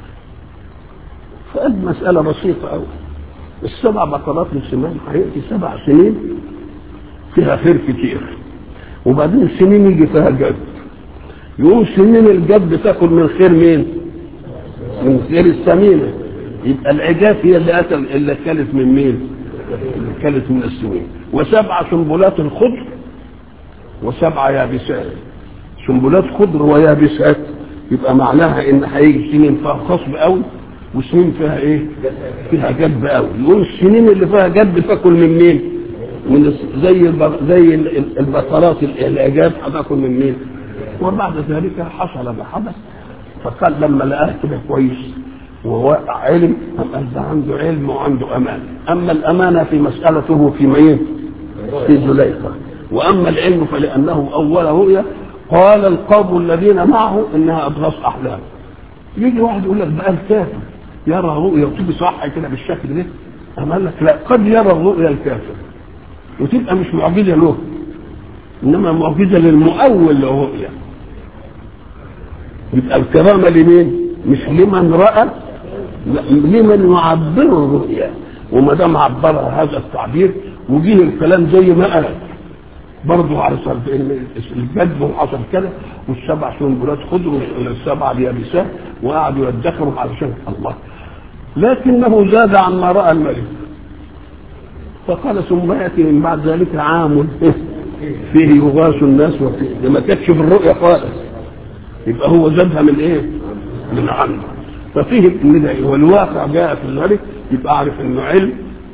فقال مساله بسيطه قوي السبع بقرات سمان هياتي سبع سنين فيها خير كتير وبعدين السنين يجي فيها جد يقوم سنين الجد تاكل من خير مين؟ من خير السمينه يبقى العجاف هي اللي اكل اللي اكلت من مين؟ اللي اكلت من السنين وسبع سنبلات خضر وسبع يابسات سنبلات خضر ويابسات يبقى معناها ان هيجي سنين فيها خصب قوي وسنين فيها ايه؟ فيها جدب قوي يقول السنين اللي فيها جدب تاكل من مين؟ من زي زي البطلات العجاف هتاكل من مين؟ وبعد ذلك حصل ما حدث فقال لما لقاه كده كويس ووقع علم قال ده عنده علم وعنده امان اما الامانه في مسالته في مين؟ في زليخه واما العلم فلانه اول رؤيا قال القوم الذين معه انها اضغاث احلام يجي واحد يقول لك بقى الكافر يرى رؤيا وتيجي صح كده بالشكل ده أما قال لك لا قد يرى الرؤيا الكافر وتبقى مش معجزه له انما معجزه للمؤول للرؤيا يبقى الكرامة لمين؟ مش لمن رأى لا، لمن يعبر الرؤيا وما دام عبرها هذا التعبير وجيه الكلام زي ما قال برضه على صرف ان البدو حصل كده والسبع سنبلات خضر والسبع اليابسات وقعدوا يدخروا علشان الله لكنه زاد عما راى الملك فقال ثم ياتي من بعد ذلك عام فيه يغاث الناس وفيه ده ما كانتش في الرؤيا خالص يبقى هو زادها من ايه؟ من عنه ففيه ان ده والواقع جاء في ذلك يبقى اعرف انه علم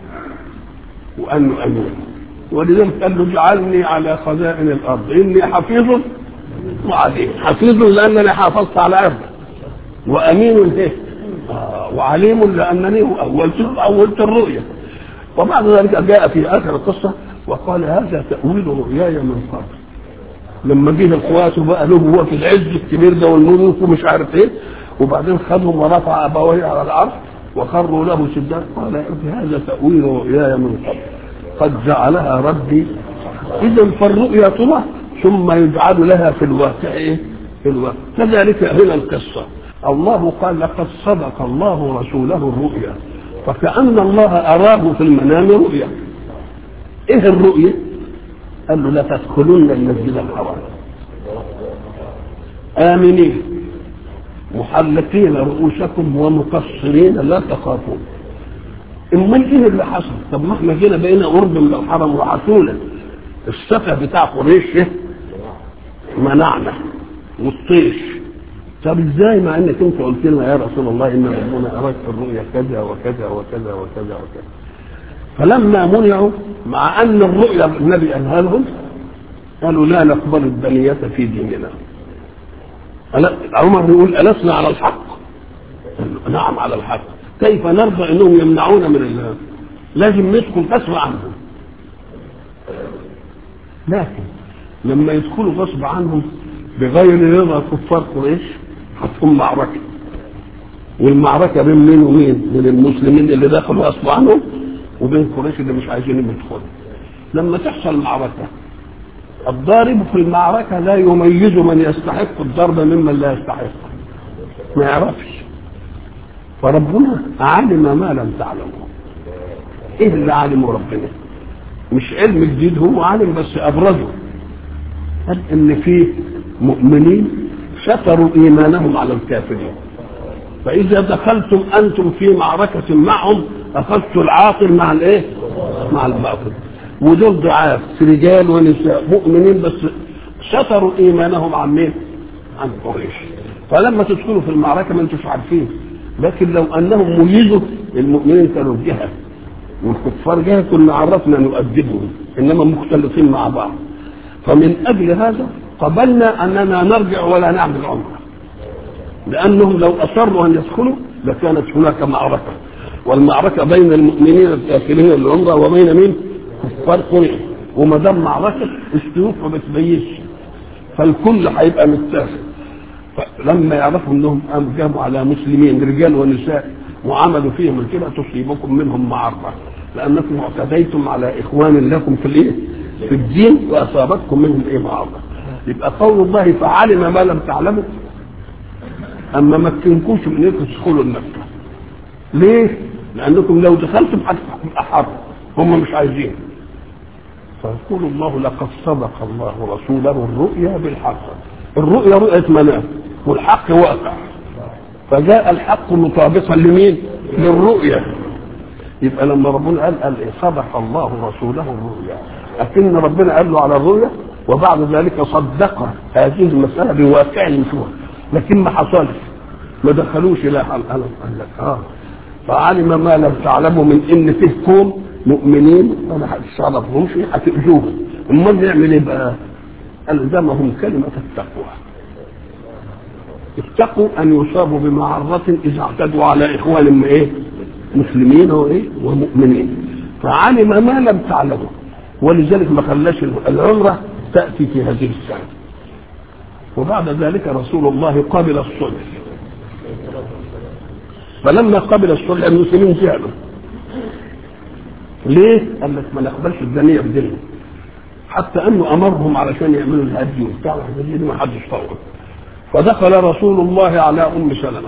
وانه امين ولذلك قال له اجعلني على خزائن الارض اني حفيظ وعليم حفيظ لانني حافظت على ارض وامين ايه؟ آه وعليم لانني اولت اولت الرؤيا وبعد ذلك جاء في اخر القصه وقال هذا تاويل رؤياي من قبل لما جه اخواته بقى له هو في العز الكبير ده والملوك ومش عارف ايه وبعدين خدهم ورفع ابويه على العرش وخروا له سجدا قال يا رب هذا تاويل رؤياي من قبل قد جعلها ربي اذا فالرؤيا ترى ثم يجعل لها في الواقع ايه؟ في الواقع كذلك هنا القصه الله قال لقد صدق الله رسوله الرؤيا فكأن الله أراه في المنام رؤيا إيه الرؤيا؟ قال له لا تدخلن المسجد الحرام آمنين محلقين رؤوسكم ومقصرين لا تخافون امال ايه اللي حصل؟ طب ما احنا جينا بقينا قرب من الحرم وعسوله السفه بتاع قريش إيه؟ منعنا والطيش طب ازاي مع انك انت قلت لنا يا رسول الله ان ربنا اراك في الرؤيا كذا وكذا وكذا وكذا وكذا فلما منعوا مع ان الرؤيا النبي قالها لهم قالوا لا نقبل الدنية في ديننا ألا- عمر يقول ألسنا على الحق قال نعم على الحق كيف نرضى انهم يمنعونا من الله لازم ندخل غصب عنهم لكن لما يدخلوا غصب عنهم بغير رضا كفار قريش هتكون معركه والمعركه بين مين ومين؟ بين المسلمين اللي دخلوا غصب عنهم وبين قريش اللي مش عايزين يدخلوا لما تحصل معركه الضارب في المعركه لا يميز من يستحق الضرب ممن لا يستحق ما يعرفش فربنا علم ما لم تعلموا ايه اللي علمه ربنا مش علم جديد هو عالم بس ابرزه قال ان في مؤمنين ستروا ايمانهم على الكافرين فاذا دخلتم انتم في معركه معهم اخذتوا العاقل مع الايه مع الباطل ودول ضعاف رجال ونساء مؤمنين بس ستروا ايمانهم عن مين عن قريش فلما تدخلوا في المعركه ما انتوش عارفين لكن لو انهم ميزوا المؤمنين كانوا في جهه والكفار جهه كنا عرفنا نؤدبهم انما مختلفين مع بعض فمن اجل هذا قبلنا اننا نرجع ولا نعمل عمره لانهم لو اصروا ان يدخلوا لكانت هناك معركه والمعركه بين المؤمنين الكافرين العمره وبين مين؟ كفار قريش وما دام معركه السيوف ما بتبينش فالكل هيبقى متاخد فلما يعرفوا انهم قاموا على مسلمين رجال ونساء وعملوا فيهم كده تصيبكم منهم معرة لانكم اعتديتم على اخوان لكم في الايه؟ في الدين واصابتكم منهم ايه معرة يبقى قول الله فعلم ما لم تعلموا اما ما تكنكوش من انكم تدخلوا المكه ليه؟ لانكم لو دخلتم هتبقى حرب هم مش عايزين فيقول الله لقد صدق الله رسوله الرؤيا بالحق الرؤيا رؤية منام والحق واقع فجاء الحق مطابقا لمين؟ للرؤيا يبقى لما ربنا قال قال إيه؟ صدق الله رسوله الرؤيا لكن ربنا قال له على الرؤيا وبعد ذلك صدق هذه المسألة بواقع نشوف لكن ما حصلش ما دخلوش لا قال قال لك اه فعلم ما لم تعلموا من ان فيه قوم مؤمنين ما هتشرفهمش هتؤذوهم امال نعمل ايه بقى؟ الزمهم كلمه التقوى اتقوا ان يصابوا بمعرة اذا اعتدوا على اخوان من ايه؟ مسلمين وايه؟ ومؤمنين فعلم ما لم تعلموا ولذلك ما خلاش العمره تاتي في هذه السنه وبعد ذلك رسول الله قبل الصلح فلما قبل الصلح المسلمين زعلوا ليه؟ قال لك ما نقبلش الدنيا بدينهم حتى انه امرهم علشان يعملوا الهدي وبتاع الحاجات دي ما حدش طوع فدخل رسول الله على ام سلمه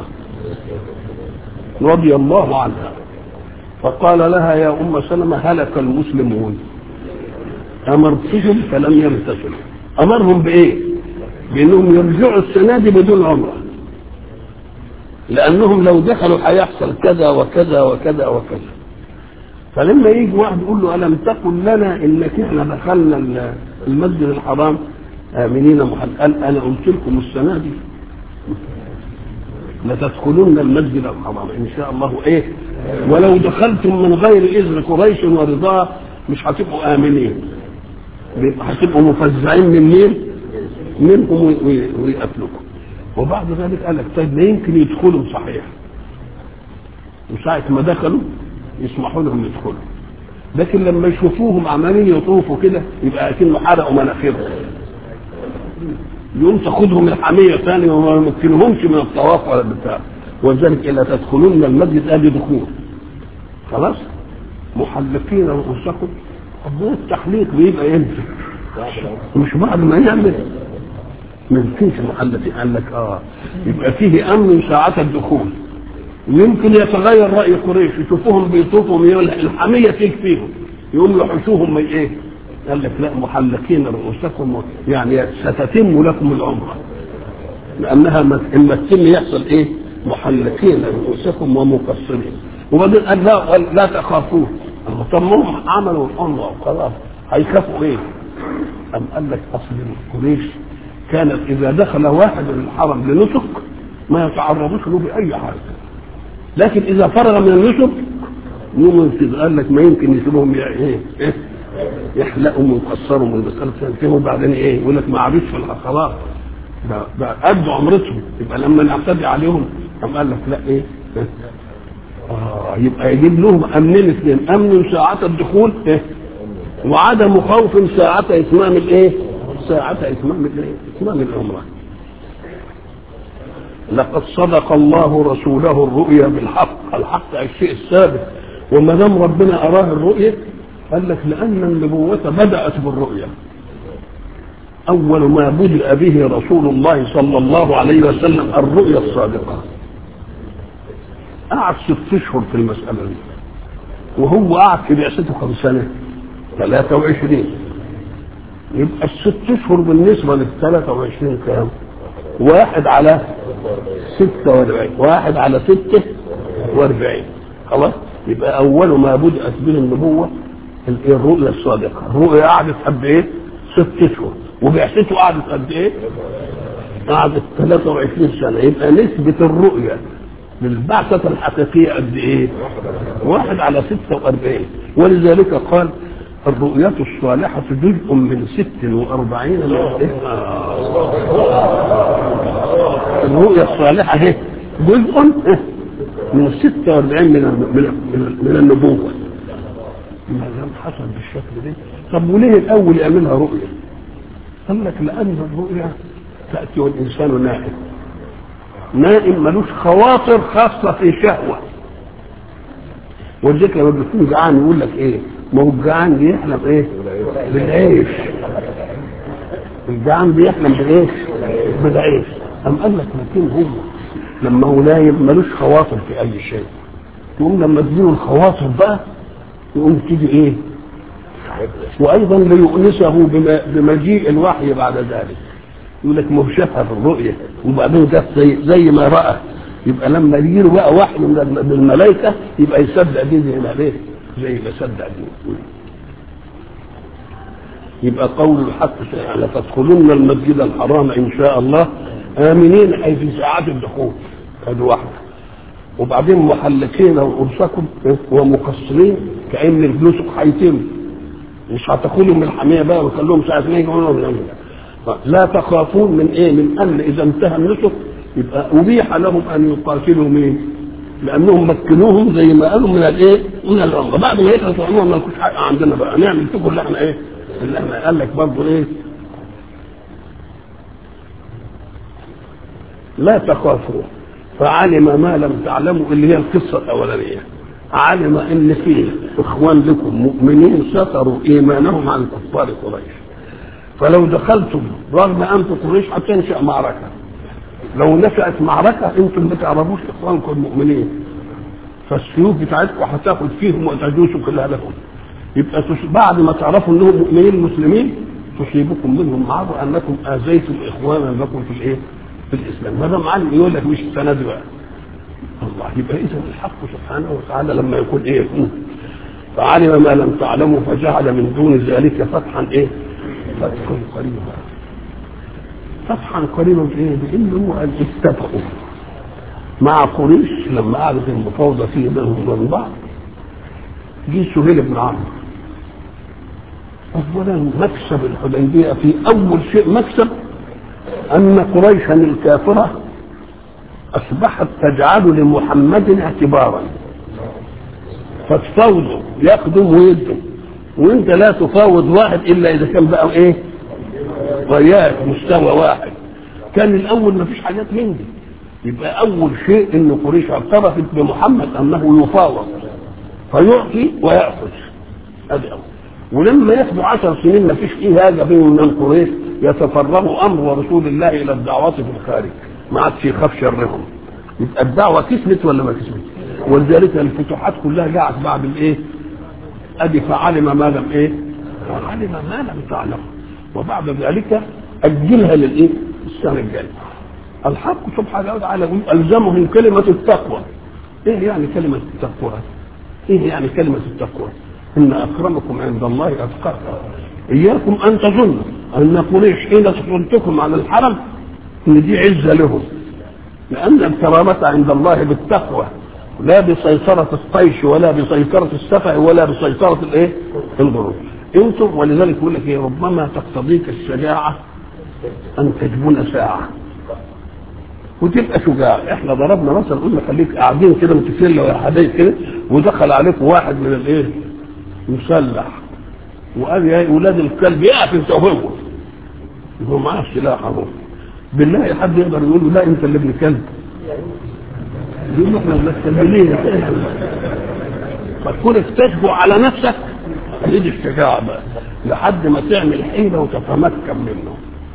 رضي الله عنها فقال لها يا ام سلمه هلك المسلمون امرتهم فلم يمتثلوا امرهم بايه بانهم يرجعوا السنه دي بدون عمره لانهم لو دخلوا هيحصل كذا وكذا وكذا وكذا فلما يجي واحد يقول له الم تقل لنا انك احنا دخلنا المسجد الحرام امنين محل قال انا قلت لكم السنه دي لتدخلن المسجد الحرام ان شاء الله ايه ولو دخلتم من غير اذن قريش ورضاه مش هتبقوا امنين هتبقوا مفزعين من مين؟ منكم ويقتلكم وبعد ذلك قال لك طيب ما يمكن يدخلوا صحيح وساعة ما دخلوا يسمحوا لهم يدخلوا لكن لما يشوفوهم عمالين يطوفوا كده يبقى اكنه حرقوا مناخيرهم يقوم تاخدهم الحمية ثاني وما يمكنهمش من الطواف ولا بتاع ولذلك إلا تدخلون المسجد ادي دخول خلاص محلقين رؤوسكم طب التحليق بيبقى ينفع مش بعد ما يعمل ما يمكنش محلقين قال لك اه يبقى فيه امن ساعة الدخول ويمكن يتغير راي قريش يشوفوهم بيطوفوا الحميه تكفيهم يقوم يحشوهم من ايه؟ قال لك لا محلقين رؤوسكم يعني ستتم لكم العمره لانها اما تتم يحصل ايه؟ محلقين رؤوسكم ومقصرين وبعدين قال لا لا تخافوه طب ما هم عملوا العمره وخلاص هيخافوا ايه؟ أم قال لك اصل قريش كانت اذا دخل واحد الحرم لنسك ما يتعرضوش له باي حاجه لكن اذا فرغ من النسك يوم قال لك ما يمكن يسيبهم ايه إيه؟ يحلقوا ويكسروا ويدخلوا سنتين وبعدين ايه يقول لك ما عادوش في الخلاص ده ده قدوا عمرتهم يبقى لما نعتدي عليهم قام قال لك لا ايه اه يبقى يجيب لهم امنين اثنين امن ساعة الدخول ايه وعدم خوف ساعة اتمام الايه ساعة اتمام الايه اتمام العمره لقد صدق الله رسوله الرؤيا بالحق الحق الشيء الثابت وما دام ربنا اراه الرؤيا قال لك لان النبوة بدأت بالرؤيا اول ما بدأ به رسول الله صلى الله عليه وسلم الرؤيا الصادقة قعد ست اشهر في المسألة دي وهو قعد في بعثته كم سنة 23 يبقى الست اشهر بالنسبة لل 23 كام؟ واحد على ستة واربعين واحد على ستة واربعين خلاص يبقى أول ما بدأت به النبوة الرؤيا الصادقة الرؤيا قعدت قد إيه؟ ست أشهر وبعثته قعدت قد إيه؟ قعدت 23 سنة يبقى نسبة الرؤيا للبعثة الحقيقية قد إيه؟ واحد على ستة وأربعين ولذلك قال الرؤية الصالحة جزء من ست وأربعين من الرؤيا الصالحة هي جزء من 46 من من, من النبوة ما دام حصل بالشكل ده طب وليه الأول يعملها رؤية؟ قال لك لأن الرؤيا تأتي والإنسان نائم نائم ملوش خواطر خاصة في شهوة ولذلك لما بيكون جعان يقول لك ايه؟ ما هو الجعان بيحلم ايه؟ بالعيش الجعان بيحلم بايه؟ بالعيش أم قال لك لكن هو لما هو نايم ملوش خواطر في أي شيء يقوم لما تجيله الخواطر بقى يقوم تيجي إيه؟ وأيضا ليؤنسه بمجيء الوحي بعد ذلك يقول لك ما هو شافها في الرؤية وبعدين جت زي, زي ما رأى يبقى لما يجي له بقى وحي من الملائكة يبقى يصدق دي زي ما ليه؟ زي ما صدق دي يبقى قول الحق لتدخلن المسجد الحرام ان شاء الله امنين اي في ساعات الدخول هذه واحده وبعدين محلقين رؤوسكم ومقصرين كان النسك هيتم مش هتاخدوا من الحميه بقى وخلوهم ساعه اثنين لا تخافون من ايه من ان اذا انتهى النسك يبقى ابيح لهم ان يقاتلوا مين لانهم مكنوهم زي ما قالوا من الايه من العمره بعد ما يخلصوا العمره ما لكوش حق عندنا بقى نعمل فيكم اللي احنا ايه اللي احنا قال لك برضه ايه لا تخافوا فعلم ما لم تعلموا اللي هي القصة الأولانية علم ان فيه اخوان لكم مؤمنين ستروا ايمانهم عن كفار قريش فلو دخلتم رغم انتم قريش هتنشا معركه لو نشأت معركة انتم ما تعرفوش اخوانكم المؤمنين فالسيوف بتاعتكم هتاخد فيهم وتجوسوا كلها لكم يبقى تش- بعد ما تعرفوا انهم مؤمنين مسلمين تصيبكم منهم معرة انكم اذيتم اخوانا لكم في الايه؟ في الاسلام ما دام علم يقول لك مش السنه دي بقى الله يبقى اذا الحق سبحانه وتعالى لما يقول ايه؟ فعلم ما لم تعلموا فجعل من دون ذلك فتحا ايه؟ فتحا قريبا فتحا قريبا ايه؟ بانه قال اتفقوا مع قريش لما قعدت المفاوضه فيه بينهم وبين بعض جه سهيل بن عمرو اولا مكسب الحديبيه في اول شيء مكسب ان قريشا الكافره اصبحت تجعل لمحمد اعتبارا فتفاوضوا ياخدوا ويدوا وانت لا تفاوض واحد الا اذا كان بقى ايه وياك مستوى واحد كان الاول ما فيش حاجات من دي يبقى اول شيء ان قريش اعترفت بمحمد انه يفاوض فيعطي وياخذ هذا اول ولما ياخدوا عشر سنين ما فيش فيه هذا بينهم وبين قريش يتفرغوا امر رسول الله الى الدعوات في الخارج ما عادش يخاف شرهم يبقى الدعوه كسبت ولا ما كسبت ولذلك الفتوحات كلها جاءت بعد الايه؟ ادي فعلم ما لم ايه؟ فعلم ما لم تعلم وبعد ذلك اجلها للايه؟ السنه الجايه الحق سبحانه وتعالى يقول الزمهم كلمه التقوى ايه يعني كلمه التقوى؟ ايه يعني كلمه التقوى؟ ان اكرمكم عند الله اتقاكم اياكم ان تظنوا ان قريش حين تحطكم على الحرم ان دي عزه لهم لان الكرامه عند الله بالتقوى لا بسيطرة الطيش ولا بسيطرة السفع ولا بسيطرة الايه؟ الغرور. انتم ولذلك يقول لك ايه ربما تقتضيك الشجاعة ان تجبن ساعة. وتبقى شجاع، احنا ضربنا مثلا قلنا خليك قاعدين كده متسلة ولا حبايب كده ودخل عليكم واحد من الايه؟ مسلح وقال يا اولاد الكلب يقف انت وهو هو معاه السلاح اهو بالله حد يقدر يقول له لا انت اللي ابن كلب يقول له احنا مستنبلين فتكون تشجع على نفسك تجد الشجاعة بقى لحد ما تعمل حيلة وتتمكن منه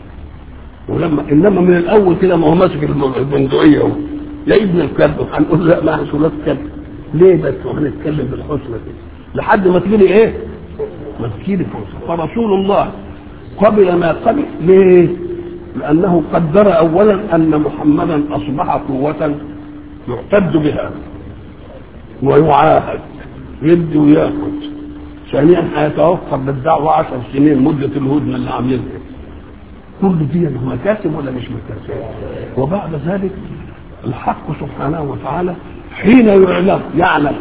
ولما انما من الاول كده ما هو ماسك البندقية اهو يا ابن الكلب هنقول لا ما احنا ولاد كلب ليه بس وهنتكلم بالحسنى كده لحد ما تجيلي ايه؟ ما تجيلي فرصة فرسول الله قبل ما قبل ليه؟ لأنه قدر أولا أن محمدا أصبح قوة يعتد بها ويعاهد يدي وياخد ثانيا هيتوفر بالدعوة عشر سنين مدة الهدنة اللي عاملينها كل دي مكاسب ولا مش مكاسب وبعد ذلك الحق سبحانه وتعالى حين يعلم يعلم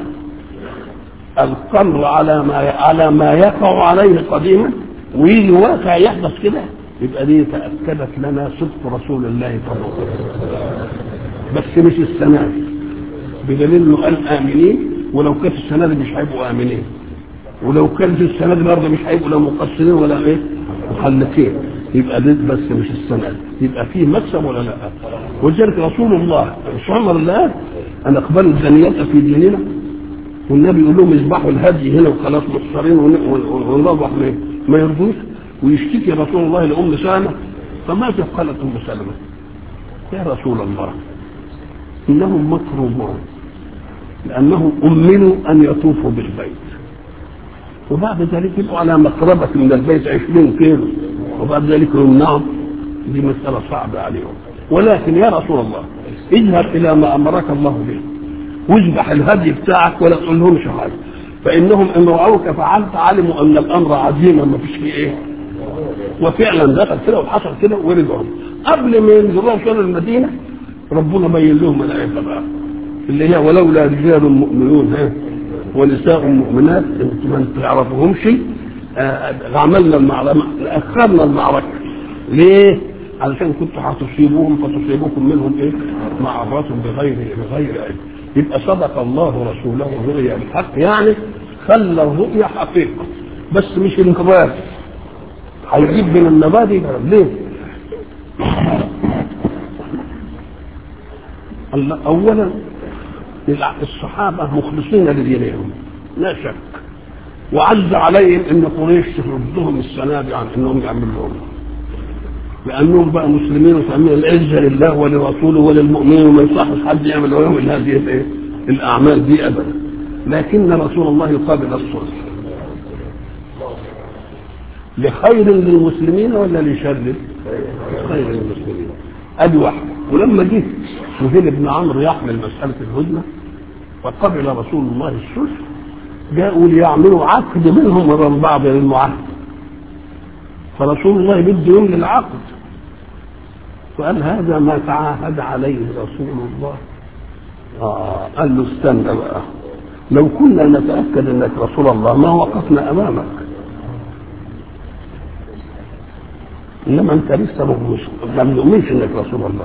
القمر على ما على ما يقع عليه قديما ويجي واقع يحدث كده يبقى دي تأكدت لنا صدق رسول الله صلى الله عليه وسلم بس مش السنة دي بدليل انه قال آمنين ولو كانت السنة دي مش هيبقوا آمنين ولو كانت السنة دي برضه مش هيبقوا لا مقصرين ولا ايه محلقين يبقى دي بس مش السنة دي يبقى فيه مكسب ولا لا ولذلك رسول الله مش عمر اللي قال أن اقبلوا الزنيات في ديننا والنبي يقول لهم اذبحوا الهدي هنا وخلاص محصرين ونضح ما يرضوش ويشتكي رسول الله لأم سلمة فماذا قالت أم سلمة؟ يا رسول الله إنهم مكروبون لأنهم أمنوا أن يطوفوا بالبيت وبعد ذلك يبقوا على مقربة من البيت عشرين كيلو وبعد ذلك يمنعهم دي مسألة صعبة عليهم ولكن يا رسول الله اذهب إلى ما أمرك الله به واذبح الهدي بتاعك ولا تقول لهمش حاجة فإنهم إن رأوك فعلت علموا أن الأمر عزيما ما فيش فيه إيه وفعلا دخل كده وحصل كده ورجعوا قبل ما ينزلوا وصلوا المدينة ربنا بين لهم الآية بقى اللي هي ولولا رجال مؤمنون ها ونساء مؤمنات انتم ما تعرفوهمش عملنا المعركة أخرنا المعركة ليه؟ علشان كنتوا هتصيبوهم فتصيبكم منهم ايه؟ معرات بغير بغير علم يبقى صدق الله رسوله الرؤيا بالحق يعني خلى الرؤيا حقيقة بس مش انقباض هيجيب من المبادئ ليه؟ اولا الصحابه مخلصين لدينهم لا شك وعز عليهم ان قريش تردهم السنه دي عن انهم يعملوا لهم لانهم بقى مسلمين وفاهمين العزه لله ولرسوله وللمؤمنين وما يصحش حد يعمل ويوم هذه الايه؟ الاعمال دي ابدا لكن رسول الله قبل الصلح لخير للمسلمين ولا لشر؟ خير للمسلمين ادي واحده ولما جه سهيل بن عمرو يحمل مساله الهدنه وقبل رسول الله الصلح جاءوا ليعملوا عقد منهم وبين بعض للمعاهده فرسول الله بده يوم للعقد فقال هذا ما تعاهد عليه رسول الله آه قال له استنى بقى لو كنا نتأكد أنك رسول الله ما وقفنا أمامك إنما أنت لسه مش ما بنؤمنش أنك رسول الله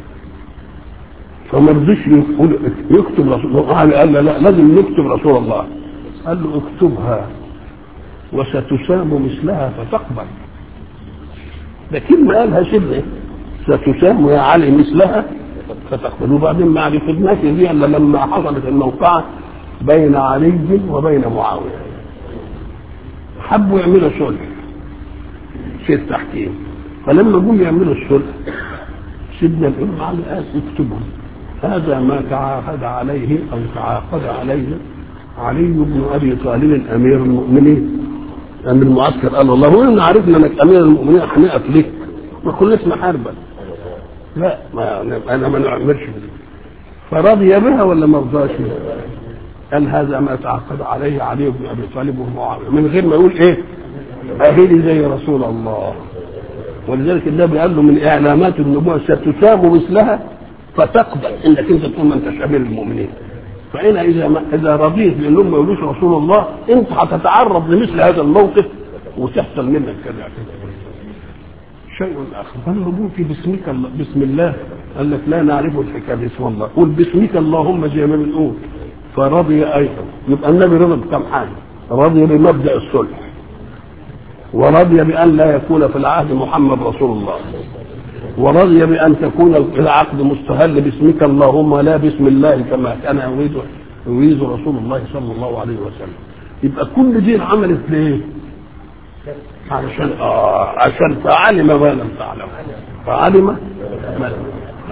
فما رضيش يقول يكتب رسول الله قال لا, لا لازم نكتب رسول الله قال له اكتبها وستسام مثلها فتقبل ده كلمة قالها شبه ستسام يا علي مثلها فتقبل وبعدين ما عرفناش دي الا لما حصلت الموقعة بين علي وبين معاوية حبوا يعملوا صلح في التحكيم فلما جم يعملوا الصلح سيدنا الإمام علي قال اكتبوا هذا ما تعاهد عليه أو تعاقد عليه علي بن أبي طالب أمير المؤمنين أمير المعسكر قال الله هو إن عرفنا إنك أمير المؤمنين هنقف لك ما كناش محاربا لا ما أنا ما نعملش فرضي بها ولا ما رضاش قال هذا ما تعاقد عليه علي بن أبي طالب ومعاوية من غير ما يقول إيه أهلي زي رسول الله ولذلك النبي قال له من إعلامات النبوة ستسام مثلها فتقبل انك انت تكون ما انتش امير المؤمنين فإن إذا ما إذا رضيت بأنهم ما يقولوش رسول الله أنت هتتعرض لمثل هذا الموقف وتحصل منك كذا شيء آخر فالربوط باسمك الله بسم الله قال لك لا نعرف الحكاية باسم الله قول باسمك اللهم زي ما بنقول فرضي أيضا يبقى النبي رضي بكم حاجة رضي بمبدأ الصلح ورضي بأن لا يكون في العهد محمد رسول الله ورضي بأن تكون العقد مستهل باسمك اللهم لا باسم الله كما كان يريد يريد رسول الله صلى الله عليه وسلم يبقى كل دي عملت ليه؟ عشان آه عشان فعلم ما لم تعلم فعلم ما لم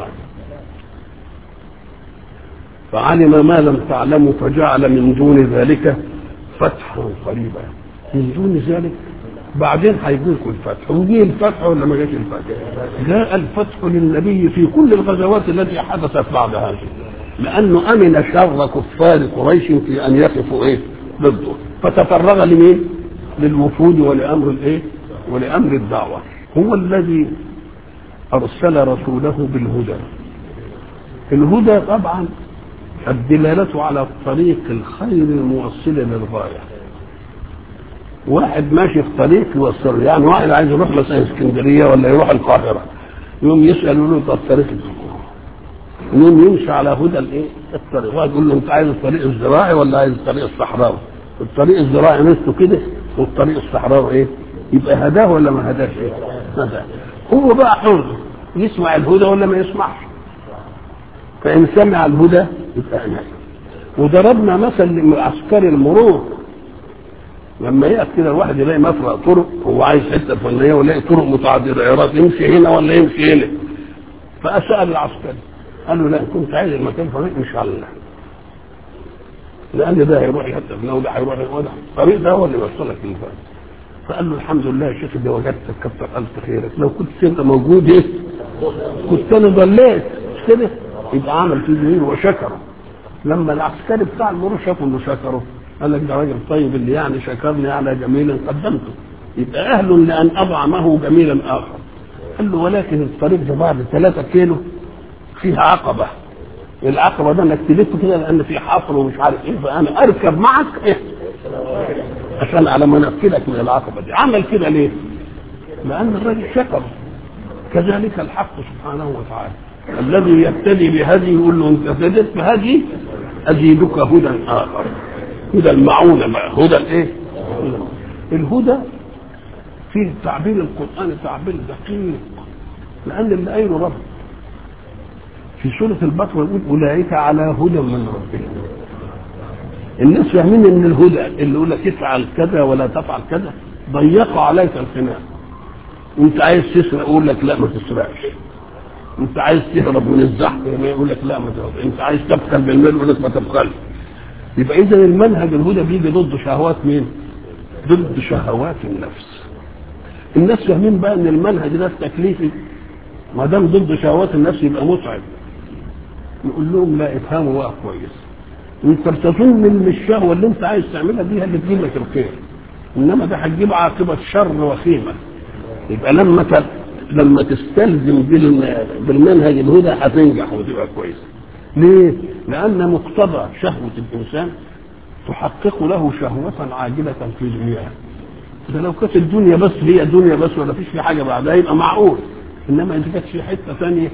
فعلم ما لم تعلموا فجعل من دون ذلك فتحا قريبا من دون ذلك بعدين هيجي لكم الفتح وجي الفتح ولا ما جاش الفتح جاء الفتح للنبي في كل الغزوات التي حدثت بعد هذه لانه امن شر كفار قريش في ان يقفوا ايه ضده فتفرغ لمين للوفود ولامر الايه ولامر الدعوه هو الذي ارسل رسوله بالهدى الهدى طبعا الدلاله على طريق الخير الموصل للغايه واحد ماشي في طريق يوصل يعني واحد عايز يروح مثلا اسكندريه ولا يروح القاهره يوم يسال له طب طريق يوم يمشي على هدى الايه؟ الطريق واحد يقول له انت عايز الطريق الزراعي ولا عايز الطريق الصحراوي؟ الطريق الزراعي نفسه كده والطريق الصحراوي ايه؟ يبقى هداه ولا ما هداش ايه؟ هداه هو بقى حر يسمع الهدى ولا ما يسمعش؟ فان سمع الهدى يبقى هناك وضربنا مثل لعسكري المرور لما يقف كده الواحد يلاقي مفرق طرق هو عايز حته فنيه ويلاقي طرق متعدده يمشي هنا ولا يمشي هنا فسال العسكري قال له لا كنت عايز المكان فلان امشي على الله لان ده هيروح حته فلان وده هيروح وده الطريق ده هو اللي يوصلك للفرق فقال له الحمد لله يا شيخ ده وجدتك كتر الف خيرك لو كنت انت موجود ايه كنت انا ضليت مش كده يبقى عمل فيه جميل وشكره لما العسكري بتاع المرور شافه انه شكره قال لك ده راجل طيب اللي يعني شكرني على جميل قدمته يبقى اهل لان اطعمه جميلا اخر قال له ولكن الطريق ده بعد ثلاثة كيلو فيها عقبة العقبة ده انك تلف كده لان في حفر ومش عارف ايه فانا اركب معك إيه؟ عشان على ما انقلك من العقبة دي عمل كده ليه؟ لان الراجل شكر كذلك الحق سبحانه وتعالى الذي يبتدي بهذه يقول له انت ابتديت بهذه ازيدك هدى اخر هدى المعونة بقى هدى الايه الهدى فيه تعبير القرآن تعبير دقيق لأن اللي قايله رب في سورة البقرة يقول أولئك على هدى من ربهم الناس فاهمين ان الهدى اللي يقول لك افعل كذا ولا تفعل كذا ضيقوا عليك الخناق انت عايز تسرق يقول لك لا ما تسرقش انت عايز تهرب من الزحف يقول لك لا ما تهرب انت عايز تبخل بالمال يقول لك ما تبخلش يبقى اذا المنهج الهدى بيجي ضد شهوات مين ضد شهوات النفس الناس فاهمين بقى ان المنهج ده التكليفي ما دام ضد شهوات النفس يبقى متعب نقول لهم لا افهموا بقى كويس انت بتظن ان الشهوه اللي انت عايز تعملها دي هي اللي تجيب لك الخير انما ده هتجيب عاقبه شر وخيمه يبقى لما ت... لما تستلزم بال... بالمنهج الهدى هتنجح وتبقى كويس ليه؟ لأن مقتضى شهوة الإنسان تحقق له شهوة عاجلة في دنياه ده لو كانت الدنيا بس هي دنيا بس ولا فيش في حاجة بعدها يبقى معقول إنما إذا كانت في حتة ثانية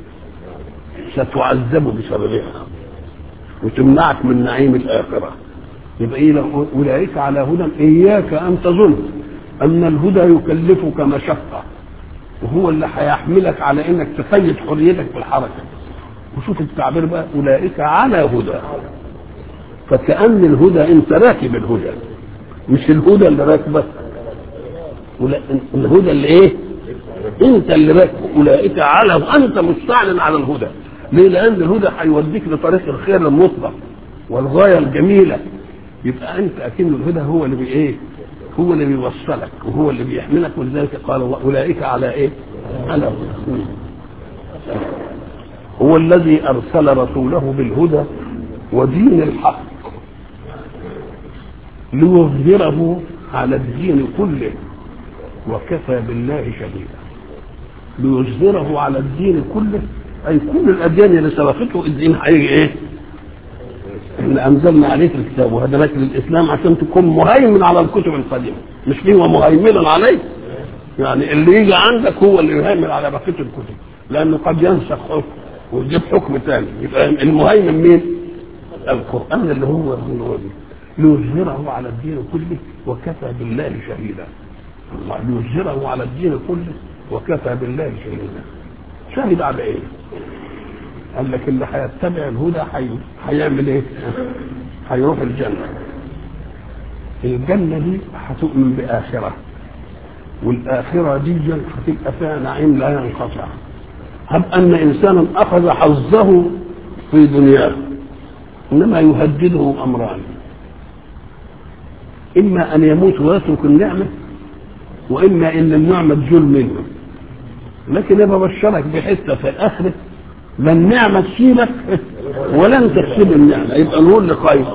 ستعذب بسببها وتمنعك من نعيم الآخرة يبقى إيه لو أولئك على هدى إياك أن تظن أن الهدى يكلفك مشقة وهو اللي هيحملك على إنك تقيد حريتك في الحركة وشوف التعبير بقى أولئك على هدى فكأن الهدى أنت راكب الهدى مش الهدى اللي راكبك الهدى اللي إيه؟ أنت اللي راكب أولئك على وأنت مستعلن على الهدى ليه؟ لأن الهدى هيوديك لطريق الخير المطلق والغاية الجميلة يبقى أنت أكن الهدى هو اللي بإيه؟ هو اللي بيوصلك وهو اللي بيحملك ولذلك قال أولئك على إيه؟ على هدى هو الذي أرسل رسوله بالهدى ودين الحق ليظهره على الدين كله وكفى بالله شهيدا ليظهره على الدين كله أي كل الأديان اللي سبقته الدين هيجي إيه؟ إحنا أنزلنا عليك الكتاب وهدناك للإسلام عشان تكون مهيمن على الكتب القديمة مش فيه ومهيمنا عليه يعني اللي يجي عندك هو اللي يهيمن على بقية الكتب لأنه قد ينسخ حكم ويجيب حكم ثاني يبقى المهيمن مين؟ القرآن اللي هو هو ليظهره على الدين كله وكفى بالله شهيدا الله ليظهره على الدين كله وكفى بالله شهيدا شهد على ايه؟ قال لك اللي هيتبع الهدى حي... هيعمل ايه؟ هيروح الجنة الجنة دي هتؤمن بآخرة والآخرة دي هتبقى فيها نعيم لا ينقطع هب أن إنسانا أخذ حظه في دنياه إنما يهدده أمران إما أن يموت ويترك النعمة وإما أن النعمة تزول منه لكن أنا ببشرك بحتة في الآخرة لا النعمة تسيبك ولا أنت تسيب النعمة يبقى نقول لك خير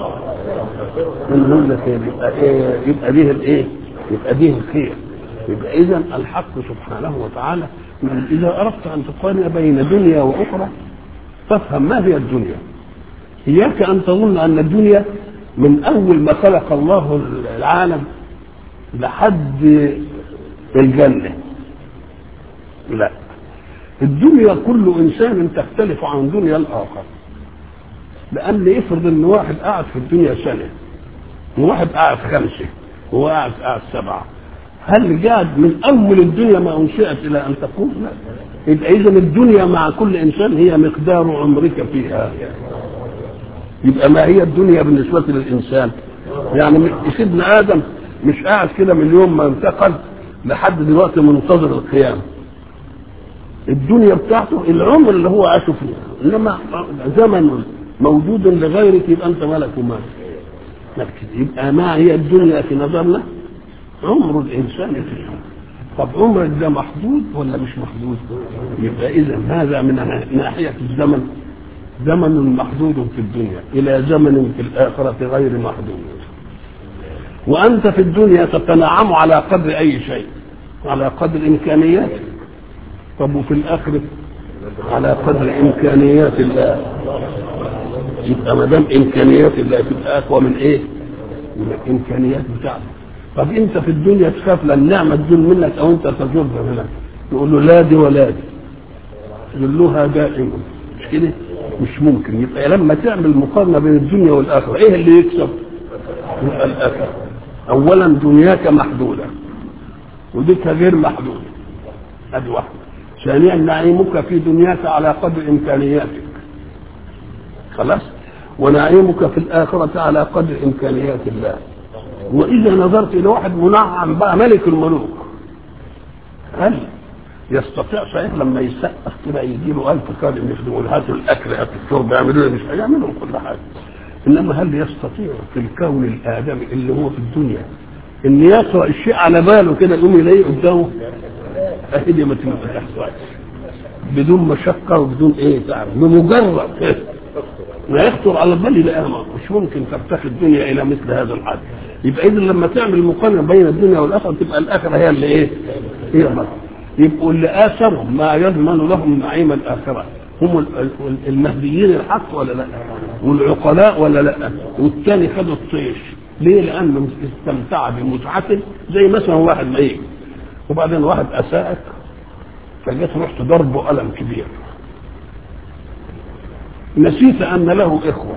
نقول لك يبقى إيه يبقى ديه الإيه؟ يبقى ديه الخير يبقى إذا الحق سبحانه وتعالى إذا أردت أن تقارن بين دنيا وأخرى فافهم ما هي الدنيا إياك أن تظن أن الدنيا من أول ما خلق الله العالم لحد الجنة لا الدنيا كل إنسان تختلف عن دنيا الآخر لأن افرض إن واحد قاعد في الدنيا سنة وواحد قاعد خمسة وواحد قاعد سبعة هل قاعد من أول الدنيا ما أنشئت إلى أن تقوم؟ لا يبقى إذا الدنيا مع كل إنسان هي مقدار عمرك فيها يبقى ما هي الدنيا بالنسبة للإنسان يعني سيدنا آدم مش قاعد كده من يوم ما انتقل لحد دلوقتي منتظر القيامة الدنيا بتاعته العمر اللي هو عاشه فيه انما زمن موجود لغيرك يبقى انت ملك ومال يبقى ما هي الدنيا في نظرنا عمر الانسان فيها طب عمرك ده محدود ولا مش محدود يبقى اذا هذا من ناحيه الزمن زمن محدود في الدنيا الى زمن في الاخره غير محدود وانت في الدنيا تتنعم على قدر اي شيء على قدر امكانياتك طب وفي الاخره على قدر امكانيات الله يبقى ما دام امكانيات الله تبقى اقوى من ايه؟ من الامكانيات بتاعتك طب انت في الدنيا تخاف لا النعمه تزول منك او انت تزولها منك يقول له لا دي ولا دي ذلها دائما مش كده؟ مش ممكن يبقى لما تعمل مقارنه بين الدنيا والاخره ايه اللي يكسب؟ يبقى الاخره اولا دنياك محدوده وديك غير محدوده ادي واحده ثانيا نعيمك في دنياك على قدر امكانياتك خلاص ونعيمك في الاخره على قدر امكانيات الله واذا نظرت الى واحد منعم بقى ملك الملوك هل يستطيع صحيح لما يسقف كده يجي له 1000 خادم يخدموا له هاتوا الاكل هاتوا الشرب يعملوا له مش هيعملوا كل حاجه انما هل يستطيع في الكون الادمي اللي هو في الدنيا ان يقرا الشيء على باله كده يقوم يلاقيه قدامه اهي دي ما تحصلش بدون مشقه وبدون ايه تعب بمجرد ما يخطر على البال يلاقيها مش ممكن ترتقي الدنيا الى مثل هذا الحد يبقى اذا لما تعمل مقارنه بين الدنيا والاخره تبقى الاخره هي اللي ايه؟ هي المرة. يبقوا اللي اثرهم ما يضمن لهم نعيم الاخره هم المهديين الحق ولا لا؟ والعقلاء ولا لا؟ والثاني خدوا الطيش ليه؟ لانه استمتع بمتعته زي مثلا واحد ميت وبعدين واحد اساءك فجيت رحت ضربه قلم كبير نسيت ان له اخوه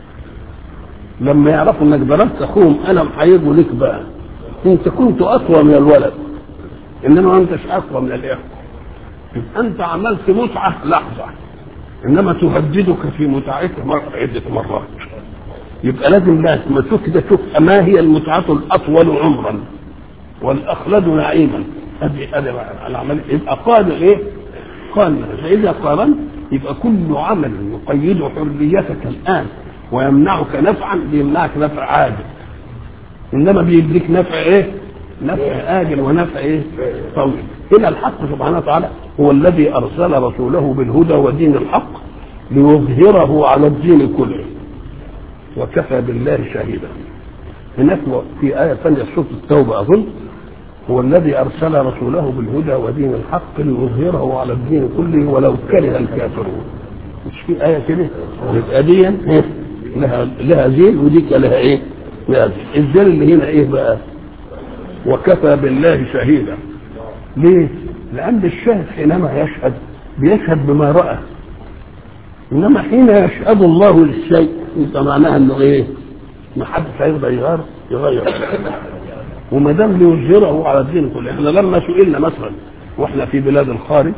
لما يعرفوا انك ضربت اخوهم قلم هيجوا لك بقى انت كنت اقوى من الولد انما ما انتش اقوى من الاخوه يبقى انت عملت متعه لحظه انما تهددك في متعتك مرة عده مرات يبقى لازم لما تشوف كده تشوف ما هي المتعه الاطول عمرا والاخلد نعيما ادي ادي العمل يبقى قال ايه؟ قال فاذا قارنت يبقى كل عمل يقيد حريتك الان ويمنعك نفعا بيمنعك نفع عاجل انما بيديك نفع ايه؟ نفع آجل ونفع ايه؟ طويل هنا الحق سبحانه وتعالى هو الذي ارسل رسوله بالهدى ودين الحق ليظهره على الدين كله وكفى بالله شهيدا هناك في آية ثانية سورة التوبة أظن هو الذي أرسل رسوله بالهدى ودين الحق ليظهره على الدين كله ولو كره الكافرون مش في آية كده يبقى دي لها لها زين وديك لها إيه؟ لها زين الزين اللي هنا إيه بقى؟ وكفى بالله شهيدا ليه؟ لأن الشاهد حينما يشهد بيشهد بما رأى إنما حين يشهد الله للشيء يبقى معناها إنه إيه؟ ما حدش هيقدر يغير يغير وما دام ليظهره على الدين كله احنا لما سئلنا مثلا واحنا في بلاد الخارج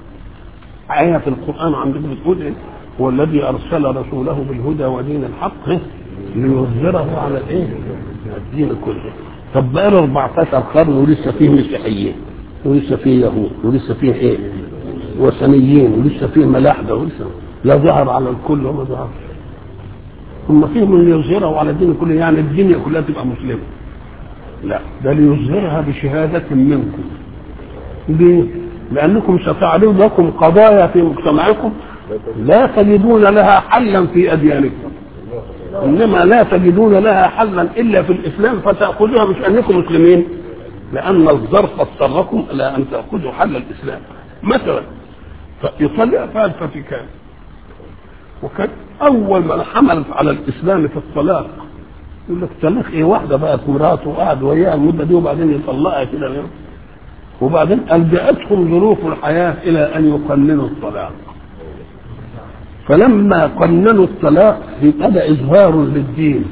آية في القرآن عندكم بتقول ايه؟ هو الذي أرسل رسوله بالهدى ودين الحق ليظهره على الايه؟ الدين كله. طب بقى له 14 قرن ولسه فيه مسيحيين ولسه فيه يهود ولسه فيه ايه؟ وثنيين ولسه فيه ملاحدة ولسه لا ظهر على الكل وما ظهرش. ثم فيه من يظهره على الدين كله يعني الدنيا كلها تبقى مسلمه. لا ده ليظهرها بشهادة منكم ليه؟ لأنكم ستعرض لكم قضايا في مجتمعكم لا تجدون لها حلا في أديانكم إنما لا تجدون لها حلا إلا في الإسلام فتأخذوها مش أنكم مسلمين لأن الظرف اضطركم إلى أن تأخذوا حل الإسلام مثلا فإيطاليا فيها الفاتيكان وكان أول من حمل على الإسلام في الطلاق يقول لك طلق ايه واحده بقت مراته وقعد وياها المده دي وبعدين يطلقها كده وبعدين الجاتهم ظروف الحياه الى ان يقننوا الطلاق فلما قننوا الطلاق يبقى ده اظهار للدين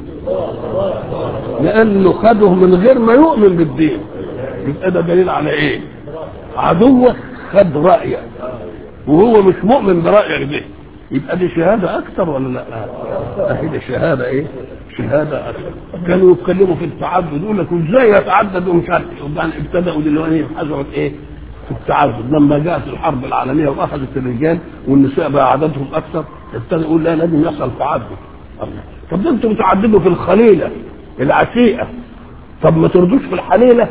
لانه خده من غير ما يؤمن بالدين يبقى ده دليل على ايه عدوك خد رايك وهو مش مؤمن برايك ده يبقى دي شهاده اكثر ولا لا؟ اهي دي شهاده ايه؟ شهاده اكثر كانوا يتكلموا في التعدد يقول لك ازاي يتعدد ومش عارف وبعدين ابتدأوا دلوقتي يبحثوا ايه؟ في التعدد لما جاءت الحرب العالميه واخذت الرجال والنساء بقى عددهم اكثر ابتدى يقول لا لازم يحصل تعدد طب ده انتوا بتعددوا في الخليله العتيقه طب ما تردوش في الحليله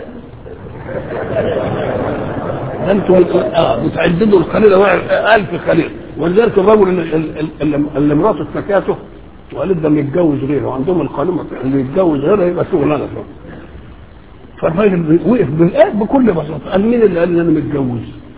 ده انتوا اه بتعددوا الخليله 1000 خليله ولذلك الرجل اللي, اللي, اللي مراته اشتكاته وقالت ده متجوز غيره وعندهم القانون اللي يتجوز غيره يبقى شغلانه فالراجل وقف بالآب بكل بساطه قال مين اللي قال ان انا متجوز؟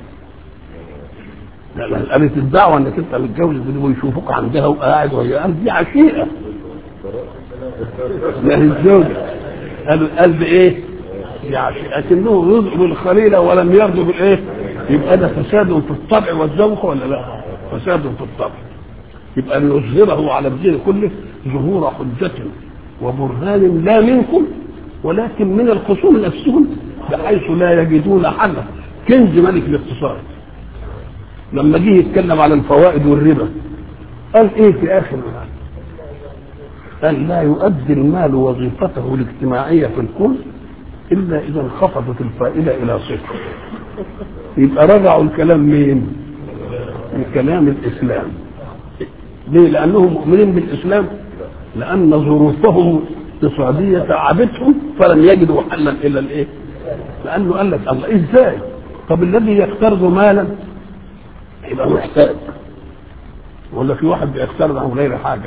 قالت الدعوه انك انت متجوز ويشوفوك عندها وقاعد وهي قال دي عشيقه ما هي الزوجه قال قال بايه؟ دي عشيقه لكنهم رزقوا بالخليله ولم يرضوا بالايه؟ يبقى ده فساد في الطبع والذوق ولا لا؟ فساد في الطبع يبقى ليظهره على الدين كله ظهور حجة وبرهان لا منكم ولكن من الخصوم نفسهم بحيث لا يجدون حلا كنز ملك الاقتصاد لما جه يتكلم على الفوائد والربا قال ايه في اخر المال قال لا يؤدي المال وظيفته الاجتماعية في الكون إلا إذا انخفضت الفائدة إلى صفر يبقى رجعوا الكلام مين الكلام الاسلام ليه لانهم مؤمنين بالاسلام لان ظروفهم اقتصاديه تعبتهم فلم يجدوا حلا الا الايه لانه قال لك الله ازاي طب الذي يقترض مالا يبقى محتاج ولا في واحد بيقترض عن غير حاجه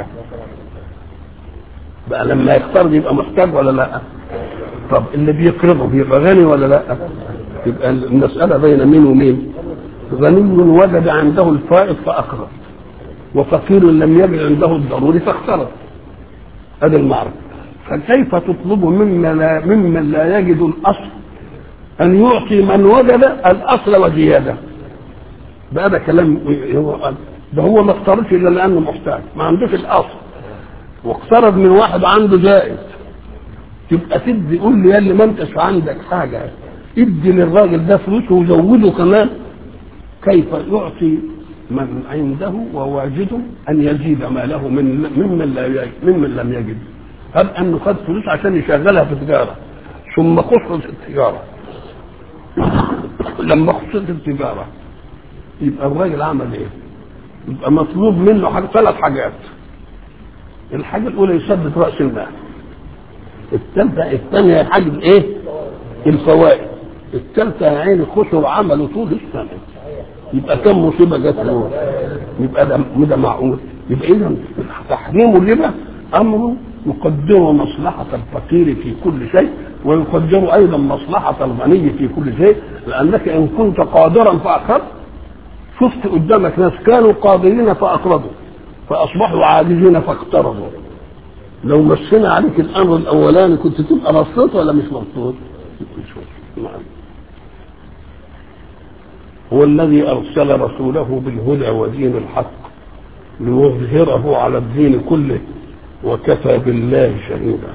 بقى لما يقترض يبقى محتاج ولا لا طب اللي بيقرضه بيبقى غني ولا لا يبقى المسألة بين مين ومين غني وجد عنده الفائض فأقرض وفقير لم يجد عنده الضروري فاقترض هذا المعرفة فكيف تطلب ممن لا, ممن لا يجد الأصل أن يعطي من وجد الأصل وزيادة بقى ده كلام ده هو ما اقترضش إلا لأنه محتاج ما عندوش الأصل واقترض من واحد عنده جائز تبقى تدي قول لي يا اللي ما انتش عندك حاجه ادي للراجل ده فلوسه وزوده كمان كيف يعطي من عنده وواجده ان يزيد ماله من ممن لا يجد ممن لم يجد هل انه خد فلوس عشان يشغلها في تجاره ثم خسرت التجاره لما خسرت التجاره يبقى الراجل عمل ايه؟ يبقى مطلوب منه حاجة ثلاث حاجات الحاجة الأولى يسدد رأس المال الثالثة الثانية حاجة إيه؟ الفوائد الثالثة يا عيني خسر عمله طول السنة يبقى كم مصيبة جت له يبقى ده ده معقول يبقى إذا تحريم الربا أمر يقدر مصلحة الفقير في كل شيء ويقدر أيضا مصلحة الغني في كل شيء لأنك إن كنت قادرا فأقرضت شفت قدامك ناس كانوا قادرين فأقرضوا فأصبحوا عاجزين فاقترضوا لو مشينا عليك الأمر الأولاني كنت تبقى مبسوط ولا مش مبسوط؟ نعم هو الذي أرسل رسوله بالهدى ودين الحق ليظهره على الدين كله وكفى بالله شهيدا